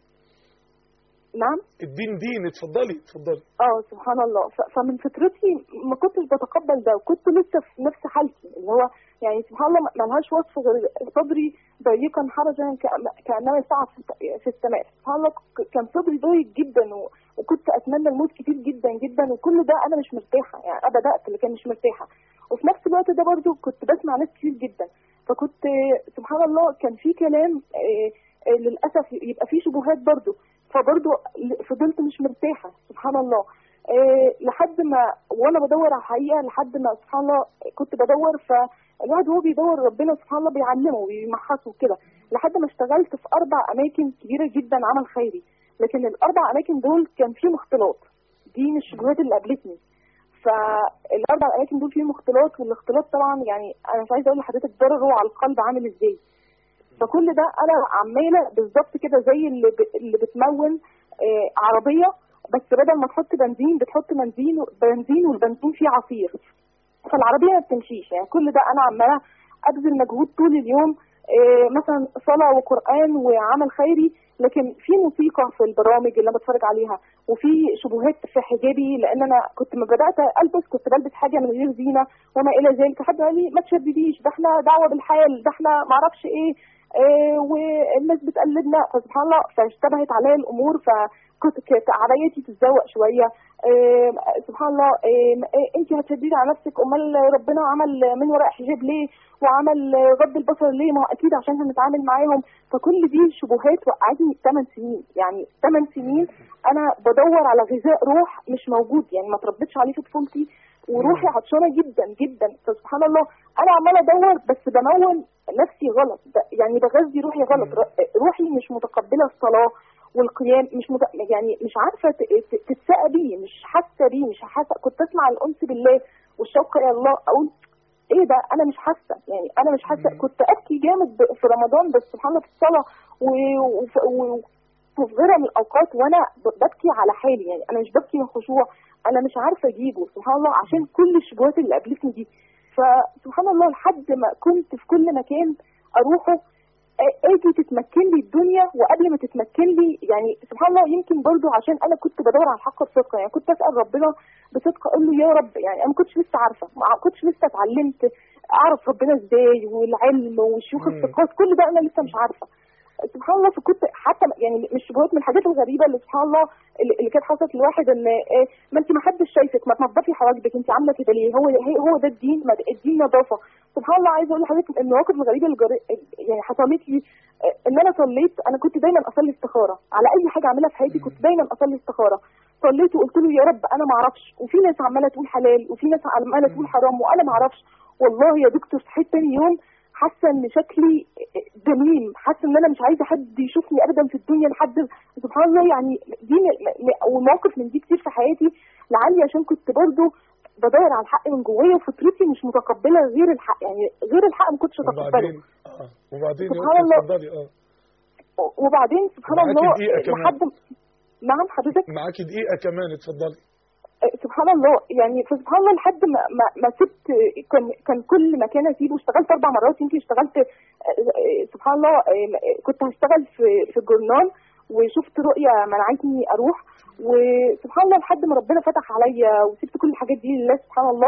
نعم الدين دين اتفضلي اتفضلي اه سبحان الله ف- فمن فطرتي ما كنتش بتقبل ده وكنت لسه في نفس حالتي اللي هو يعني سبحان الله ما لهاش وصف غير صدري ضيقا حرجا كأن- كانما ساعه في الت- في السماء سبحان الله ك- كان صدري ضيق جدا و- وكنت اتمنى الموت كتير جدا جدا وكل ده انا مش مرتاحه يعني انا بدات لكن مش مرتاحه وفي نفس الوقت ده برضو كنت بسمع ناس كتير جدا فكنت آه، سبحان الله كان في كلام آه، آه، للاسف يبقى في شبهات برضو فبرضو فضلت مش مرتاحه سبحان الله آه، لحد ما وانا بدور على الحقيقه لحد ما سبحان الله كنت بدور فالواحد وهو بيدور ربنا سبحان الله بيعلمه وبيمحصه كده لحد ما اشتغلت في اربع اماكن كبيره جدا عمل خيري لكن الاربع اماكن دول كان فيهم اختلاط دي من الشبهات اللي قابلتني فالاربع اماكن دول فيهم اختلاط والاختلاط طبعا يعني انا مش عايزه اقول لحضرتك ضرره على القلب عامل ازاي فكل ده انا عماله بالظبط كده زي اللي ب... اللي بتمون آه عربيه بس بدل ما تحط بنزين بتحط بنزين بنزين والبنزين فيه عصير فالعربيه ما بتمشيش يعني كل ده انا عماله ابذل مجهود طول اليوم آه مثلا صلاه وقران وعمل خيري لكن في موسيقى في البرامج اللي انا بتفرج عليها وفي شبهات في حجابي لان انا كنت ما بدات البس كنت بلبس حاجه من غير زينه وما الى ذلك حد قال لي ما تشدديش ده احنا دعوه بالحال ده احنا ما اعرفش ايه آه والناس بتقلدنا فسبحان الله فاشتبهت عليا الامور فكنت كانت عبايتي تتزوق شويه آه سبحان الله آه انت هتشددي على نفسك امال ربنا عمل من وراء حجاب ليه وعمل غض البصر ليه ما هو اكيد عشان هنتعامل معاهم فكل دي شبهات وقعتني 8 سنين يعني 8 سنين انا بدور على غذاء روح مش موجود يعني ما تربيتش عليه في طفولتي وروحي عطشانه جدا جدا فسبحان الله انا عماله ادور بس بمون نفسي غلط يعني بغذي روحي غلط روحي مش متقبله الصلاه والقيام مش مت... يعني مش عارفه تتسقى بيه مش حاسه بيه مش حاسه كنت اسمع الانس بالله والشوق الى الله اقول ايه ده انا مش حاسه يعني انا مش حاسه كنت ابكي جامد في رمضان بس سبحان الله في الصلاه و... و... وفي غيرها من الاوقات وانا ببكي على حالي يعني انا مش ببكي من خشوع انا مش عارفه اجيبه سبحان الله عشان كل الشبهات اللي قابلتني دي فسبحان الله لحد ما كنت في كل مكان اروحه اجي تتمكن لي الدنيا وقبل ما تتمكن لي يعني سبحان الله يمكن برضو عشان انا كنت بدور على الحق بصدق يعني كنت اسال ربنا بصدق اقول له يا رب يعني انا ما كنتش لسه عارفه ما كنتش لسه اتعلمت اعرف ربنا ازاي والعلم وشيوخ الثقات كل ده انا لسه مش عارفه سبحان الله فكنت حتى يعني مش شبهات من الحاجات الغريبه اللي سبحان الله اللي اللي كانت حصلت لواحد ان آه، ما انت ما حدش شايفك ما تنضفي حواجبك انت عامله كده ليه هو هي- هو ده الدين ما ده- الدين نظافه سبحان الله عايزه اقول لحضرتك المواقف الغريبه اللي جري... يعني حصلت لي آه، ان انا صليت انا كنت دايما اصلي استخاره على اي حاجه اعملها في حياتي كنت دايما اصلي استخاره صليت وقلت له يا رب انا ما اعرفش وفي ناس عماله تقول حلال وفي ناس عماله تقول حرام وانا ما اعرفش والله يا دكتور صحيت تاني يوم حاسه ان شكلي دميم حاسه ان انا مش عايزه حد يشوفني ابدا في الدنيا لحد سبحان الله يعني دي م- م- ومواقف من دي كتير في حياتي لعلي عشان كنت برضو بدور على الحق من جوايا وفطرتي مش متقبله غير الحق يعني غير الحق ما كنتش اتقبله وبعدين اه وبعدين يا سبحان اختي الله. اتفضلي اه وبعدين سبحان معاكي الله دقيقة كمان. لحد نعم حضرتك معاكي دقيقه كمان اتفضلي سبحان الله يعني فسبحان الله لحد ما ما, ما سبت كان كان كل مكان اسيبه اشتغلت اربع مرات يمكن اشتغلت آه، آه، سبحان الله آه، كنت هشتغل في في الجورنال وشفت رؤيه منعتني اروح وسبحان الله لحد ما ربنا فتح عليا وسبت كل الحاجات دي لله سبحان الله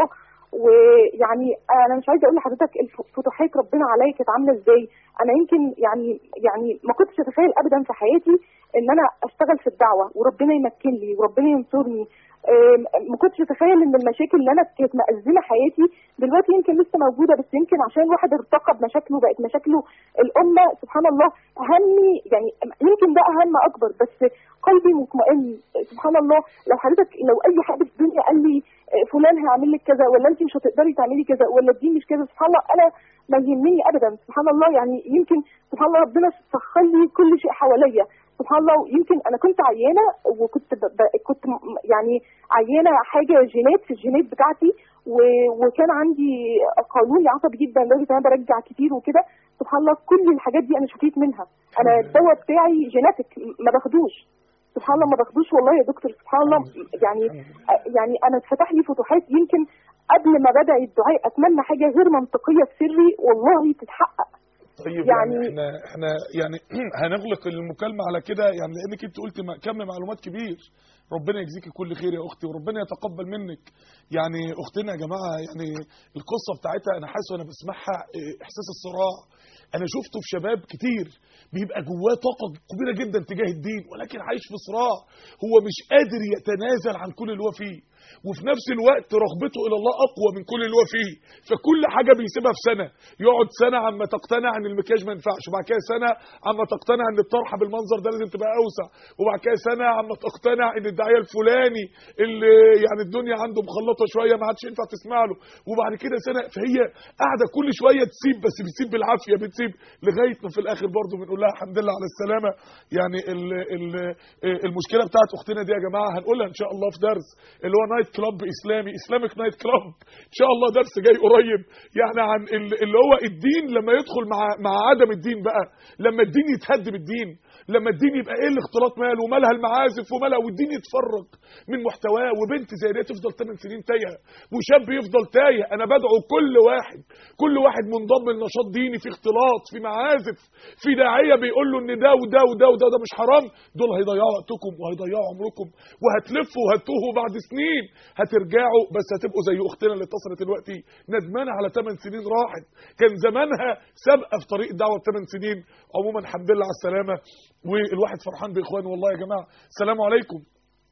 ويعني انا مش عايزه اقول لحضرتك الف- فتوحات ربنا عليا كانت عامله ازاي انا يمكن يعني يعني ما كنتش اتخيل ابدا في حياتي ان انا اشتغل في الدعوه وربنا يمكن لي وربنا ينصرني أم، ما كنتش اتخيل ان المشاكل اللي انا كانت مأزمه حياتي دلوقتي يمكن لسه موجوده بس يمكن عشان الواحد ارتقى بمشاكله بقت مشاكله الامه سبحان الله همي يعني يمكن ده اهم اكبر بس قلبي مطمئن سبحان الله لو حضرتك لو اي حد في الدنيا قال لي آه، فلان هيعمل لك كذا ولا انت مش هتقدري تعملي كذا ولا الدين مش كذا سبحان الله انا ما يهمني ابدا سبحان الله يعني يمكن سبحان الله ربنا سخر لي كل شيء حواليا سبحان الله يمكن انا كنت عيانه وكنت ب... ب... كنت م- يعني عيانه حاجه جينات في الجينات بتاعتي و... وكان عندي قولون عصبي جدا لدرجه ان انا برجع كتير وكده سبحان الله كل الحاجات دي انا شفيت منها انا الدواء بتاعي جيناتك ما باخدوش سبحان الله ما باخدوش والله يا دكتور سبحان الله يعني يعني انا اتفتح لي فتوحات يمكن قبل ما بدا الدعاء اتمنى حاجه غير منطقيه في سري والله تتحقق طيب يعني, يعني- احنا احنا يعني هنغلق المكالمه على كده يعني لانك انت قلت م- كم معلومات كبير ربنا يجزيكي كل خير يا اختي وربنا يتقبل منك يعني اختنا يا جماعه يعني القصه بتاعتها انا حاسس وانا بسمعها اه، احساس الصراع انا شفته في شباب كتير بيبقى جواه طاقه كبيره جدا تجاه الدين ولكن عايش في صراع هو مش قادر يتنازل عن كل اللي هو فيه وفي نفس الوقت رغبته الى الله اقوى من كل اللي هو فيه فكل حاجه بيسيبها في سنه يقعد سنه عما تقتنع ان المكياج ما ينفعش وبعد كده سنه عما تقتنع ان الطرحه بالمنظر ده لازم تبقى اوسع وبعد كده سنه عما تقتنع ان الداعيه الفلاني اللي يعني الدنيا عنده مخلطه شويه ما عادش ينفع تسمع له وبعد كده سنه فهي قاعده كل شويه تسيب بس بتسيب بالعافيه بتسيب لغايه ما في الاخر برضه بنقول لها الحمد لله على السلامه يعني ال ال المشكله بتاعت اختنا دي يا جماعه هنقولها ان شاء الله في درس اللي هو نايت كلاب اسلامي اسلامك نايت كلاب ان شاء الله درس جاي قريب يعني عن ال- اللي هو الدين لما يدخل مع مع عدم الدين بقى لما الدين يتهد بالدين لما الدين يبقى ايه الاختلاط ماله ومالها المعازف ومالها والدين يتفرق من محتواه وبنت زي دي تفضل 8 سنين تايهه وشاب يفضل تايه انا بدعو كل واحد كل واحد منضم لنشاط ديني في اختلاط في معازف في داعيه بيقول له ان ده وده وده وده ده مش حرام دول هيضيعوا وقتكم وهيضيعوا عمركم وهتلفوا وهتوهوا بعد سنين هترجعوا بس هتبقوا زي اختنا اللي اتصلت دلوقتي ندمانه على 8 سنين راحت كان زمانها سابقه في طريق الدعوه ب 8 سنين عموما الحمد لله على السلامه والواحد فرحان باخوانه والله يا جماعه السلام عليكم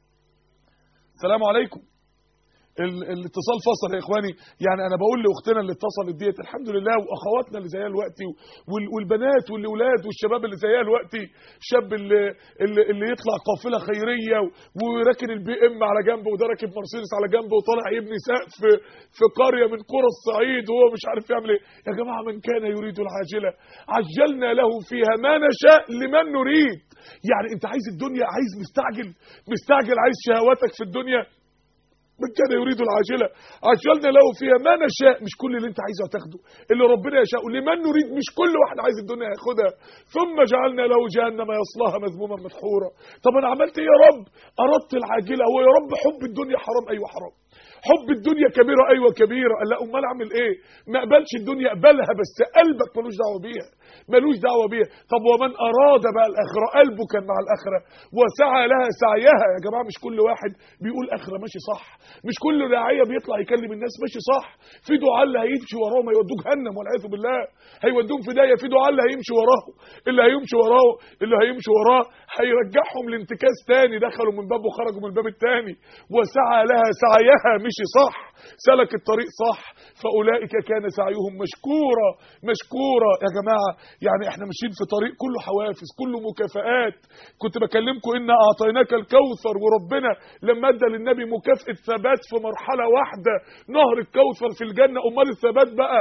السلام عليكم ال- الاتصال فصل يا اخواني يعني انا بقول لاختنا اللي اتصلت ديت الحمد لله واخواتنا اللي زيها دلوقتي وال- والبنات والاولاد والشباب اللي زيها دلوقتي الشاب اللي, اللي, اللي يطلع قافله خيريه و- وراكن البي ام على جنبه وده راكب مرسيدس على جنبه وطالع يبني سقف في, في قريه من قرى الصعيد وهو مش عارف يعمل ايه يا جماعه من كان يريد العاجله عجلنا له فيها ما نشاء لمن نريد يعني انت عايز الدنيا عايز مستعجل مستعجل عايز شهواتك في الدنيا من كان يريد العاجلة عجلنا له فيها ما نشاء مش كل اللي انت عايزه هتاخده اللي ربنا يشاء لمن نريد مش كل واحد عايز الدنيا ياخدها ثم جعلنا له جهنم يصلاها مذموما مدحورا طب انا عملت ايه يا رب اردت العاجلة هو يا رب حب الدنيا حرام ايوه حرام حب الدنيا كبيرة ايوه كبيرة قال لا امال اعمل ايه ما اقبلش الدنيا اقبلها بس قلبك ملوش دعوه بيها ملوش دعوه بيها طب ومن اراد بقى الاخره قلبه كان مع الاخره وسعى لها سعيها يا جماعه مش كل واحد بيقول اخره ماشي صح مش كل داعيه بيطلع يكلم الناس ماشي صح في دعاء اللي هيمشي وراهم هيودوه جهنم والعياذ بالله هيودوهم في داهيه في دعاء اللي هيمشي وراه اللي هيمشي وراه اللي هيمشي وراه هيرجعهم لانتكاس تاني دخلوا من باب وخرجوا من الباب التاني وسعى لها سعيها مشي صح سلك الطريق صح فاولئك كان سعيهم مشكورا مشكورا يا جماعه يعني احنا ماشيين في طريق كله حوافز كله مكافآت كنت بكلمكم ان اعطيناك الكوثر وربنا لما ادى للنبي مكافاه ثبات في مرحله واحده نهر الكوثر في الجنه امال الثبات بقى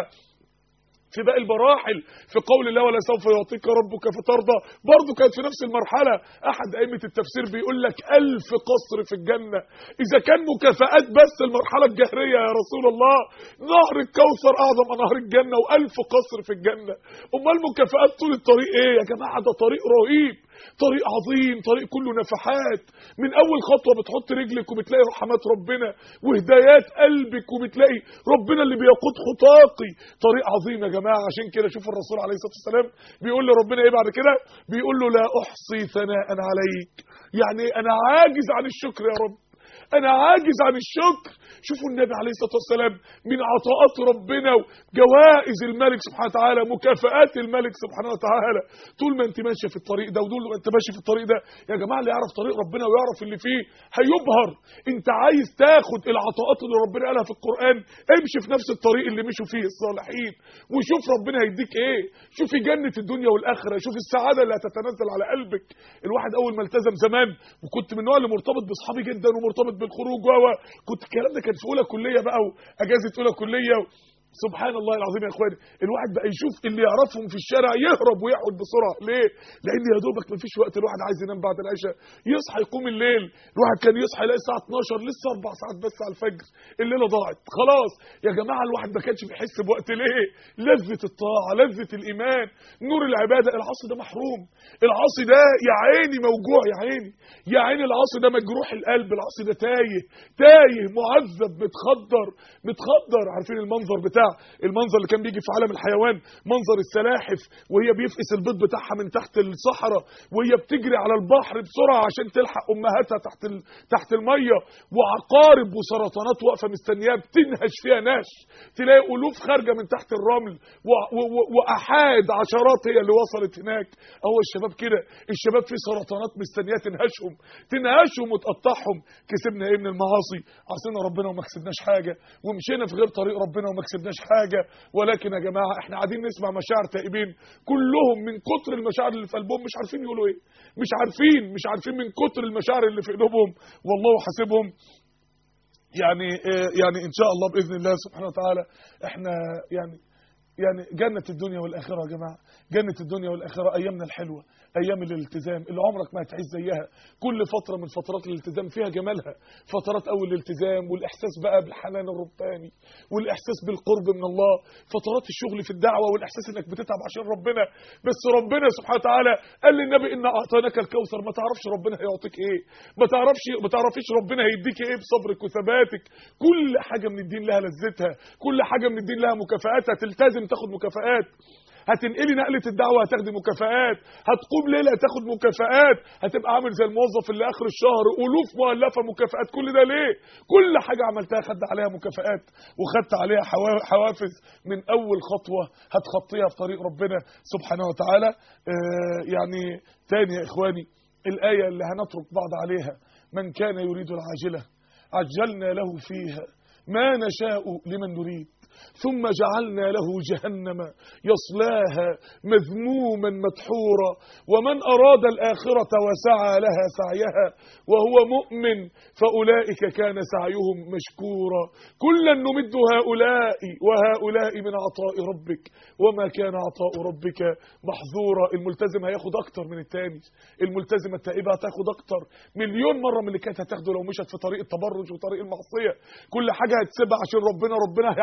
في باقي المراحل في قول الله ولا سوف يعطيك ربك فترضى برضه كانت في نفس المرحلة أحد أئمة التفسير بيقول لك ألف قصر في الجنة إذا كان مكافآت بس المرحلة الجهرية يا رسول الله نهر الكوثر أعظم أنهار الجنة وألف قصر في الجنة أمال مكافآت طول الطريق إيه يا جماعة ده طريق رهيب طريق عظيم طريق كله نفحات من اول خطوه بتحط رجلك وبتلاقي رحمات ربنا وهدايات قلبك وبتلاقي ربنا اللي بيقود خطاقي طريق عظيم يا جماعه عشان كده شوف الرسول عليه الصلاه والسلام بيقول لربنا ايه بعد كده بيقول له لا احصي ثناء عليك يعني انا عاجز عن الشكر يا رب انا عاجز عن الشكر شوفوا النبي عليه الصلاه والسلام من عطاءات ربنا وجوائز الملك سبحانه وتعالى مكافآت الملك سبحانه وتعالى طول ما انت ماشيه في الطريق ده وطول ما انت ماشي في الطريق ده يا جماعه اللي يعرف طريق ربنا ويعرف اللي فيه هيبهر انت عايز تاخد العطاءات اللي ربنا قالها في القران امشي في نفس الطريق اللي مشوا فيه الصالحين وشوف ربنا هيديك ايه شوفي جنه الدنيا والاخره شوف السعاده اللي هتتنزل على قلبك الواحد اول ما التزم زمان وكنت من النوع اللي مرتبط باصحابي جدا ومرتبط بالخروج و كنت الكلام ده كان في اولى كليه بقى واجازه اولى كليه و... سبحان الله العظيم يا اخواني الواحد بقى يشوف اللي يعرفهم في الشارع يهرب ويقعد بسرعه ليه لان يا دوبك مفيش وقت الواحد عايز ينام بعد العشاء يصحى يقوم الليل الواحد كان يصحى يلاقي الساعه 12 لسه اربع ساعات بس على الفجر الليله ضاعت خلاص يا جماعه الواحد ما كانش بيحس بوقت ليه لذه الطاعه لذه الايمان نور العباده العصر ده محروم العصر ده يا عيني موجوع يا عيني يا عيني العصر ده مجروح القلب العصر ده تايه تايه معذب متخدر متخدر عارفين المنظر بتاع المنظر اللي كان بيجي في عالم الحيوان منظر السلاحف وهي بيفقس البيض بتاعها من تحت الصحراء وهي بتجري على البحر بسرعه عشان تلحق امهاتها تحت ال... تحت الميه وعقارب وسرطانات واقفه مستنياها بتنهش فيها نهش تلاقي الوف خارجه من تحت الرمل و... و... و... واحاد عشرات هي اللي وصلت هناك اهو الشباب كده الشباب في سرطانات مستنياه تنهشهم تنهشهم وتقطعهم كسبنا ايه من المعاصي عصينا ربنا وما كسبناش حاجه ومشينا في غير طريق ربنا وما كسبناش حاجه ولكن يا جماعه احنا قاعدين نسمع مشاعر تائبين كلهم من كتر المشاعر اللي في قلبهم مش عارفين يقولوا ايه مش عارفين مش عارفين من كتر المشاعر اللي في قلوبهم والله حاسبهم يعني يعني ان شاء الله باذن الله سبحانه وتعالى احنا يعني يعني جنة الدنيا والآخرة يا جماعة جنة الدنيا والآخرة أيامنا الحلوة أيام الالتزام اللي عمرك ما هتعيش زيها كل فترة من فترات الالتزام فيها جمالها فترات أول الالتزام والإحساس بقى بالحنان الرباني والإحساس بالقرب من الله فترات الشغل في الدعوة والإحساس إنك بتتعب عشان ربنا بس ربنا سبحانه وتعالى قال للنبي إن أعطيناك الكوثر ما تعرفش ربنا هيعطيك إيه ما تعرفش ما تعرفيش ربنا هيديك إيه بصبرك وثباتك كل حاجة من الدين لها لذتها كل حاجة من الدين لها مكافآتها تلتزم تاخد مكافآت هتنقلي نقلة الدعوة هتاخدي مكافآت هتقوم ليلة هتاخد مكافآت هتبقى عامل زي الموظف اللي آخر الشهر ألوف مؤلفة مكافآت كل ده ليه كل حاجة عملتها خدت عليها مكافآت وخدت عليها حوافز من أول خطوة هتخطيها في طريق ربنا سبحانه وتعالى آه يعني تاني يا إخواني الآية اللي هنترك بعض عليها من كان يريد العاجلة عجلنا له فيها ما نشاء لمن نريد ثم جعلنا له جهنم يصلاها مذموما مدحورا ومن أراد الآخرة وسعى لها سعيها وهو مؤمن فأولئك كان سعيهم مشكورا كلا نمد هؤلاء وهؤلاء من عطاء ربك وما كان عطاء ربك محظورا الملتزم هياخد أكتر من التاني الملتزم التائبة هتاخد أكتر مليون مرة من اللي كانت هتاخده لو مشت في طريق التبرج وطريق المعصية كل حاجة هتسيبها عشان ربنا ربنا هيعوضها لك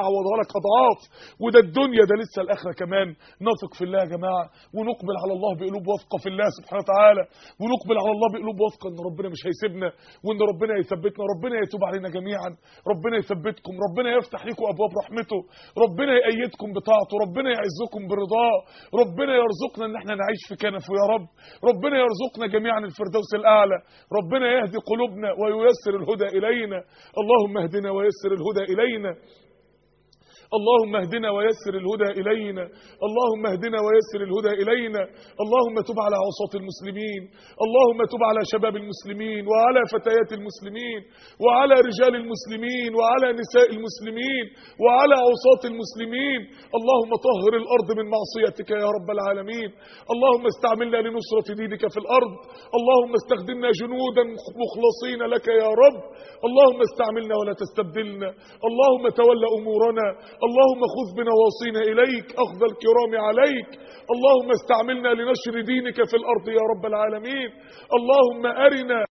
لك اضعاف وده الدنيا ده لسه الاخره كمان نثق في الله يا جماعه ونقبل على الله بقلوب واثقه في الله سبحانه وتعالى ونقبل على الله بقلوب واثقه ان ربنا مش هيسيبنا وان ربنا هيثبتنا ربنا يتوب علينا جميعا ربنا يثبتكم ربنا يفتح لكم ابواب رحمته ربنا يأيدكم بطاعته ربنا يعزكم برضاه ربنا يرزقنا ان احنا نعيش في كنفه يا رب ربنا يرزقنا جميعا الفردوس الاعلى ربنا يهدي قلوبنا وييسر الهدى الينا اللهم اهدنا ويسر الهدى الينا اللهم اهدنا ويسر الهدى إلينا اللهم اهدنا ويسر الهدى إلينا اللهم تب على عصاة المسلمين اللهم تب على شباب المسلمين وعلى فتيات المسلمين وعلى رجال المسلمين وعلى نساء المسلمين وعلى عصاة المسلمين اللهم طهر الأرض من معصيتك يا رب العالمين اللهم استعملنا لنصرة دينك في الأرض اللهم استخدمنا جنودا مخلصين لك يا رب اللهم استعملنا ولا تستبدلنا اللهم تولى أمورنا اللهم خذ بنواصينا إليك أخذ الكرام عليك اللهم استعملنا لنشر دينك في الأرض يا رب العالمين اللهم أرنا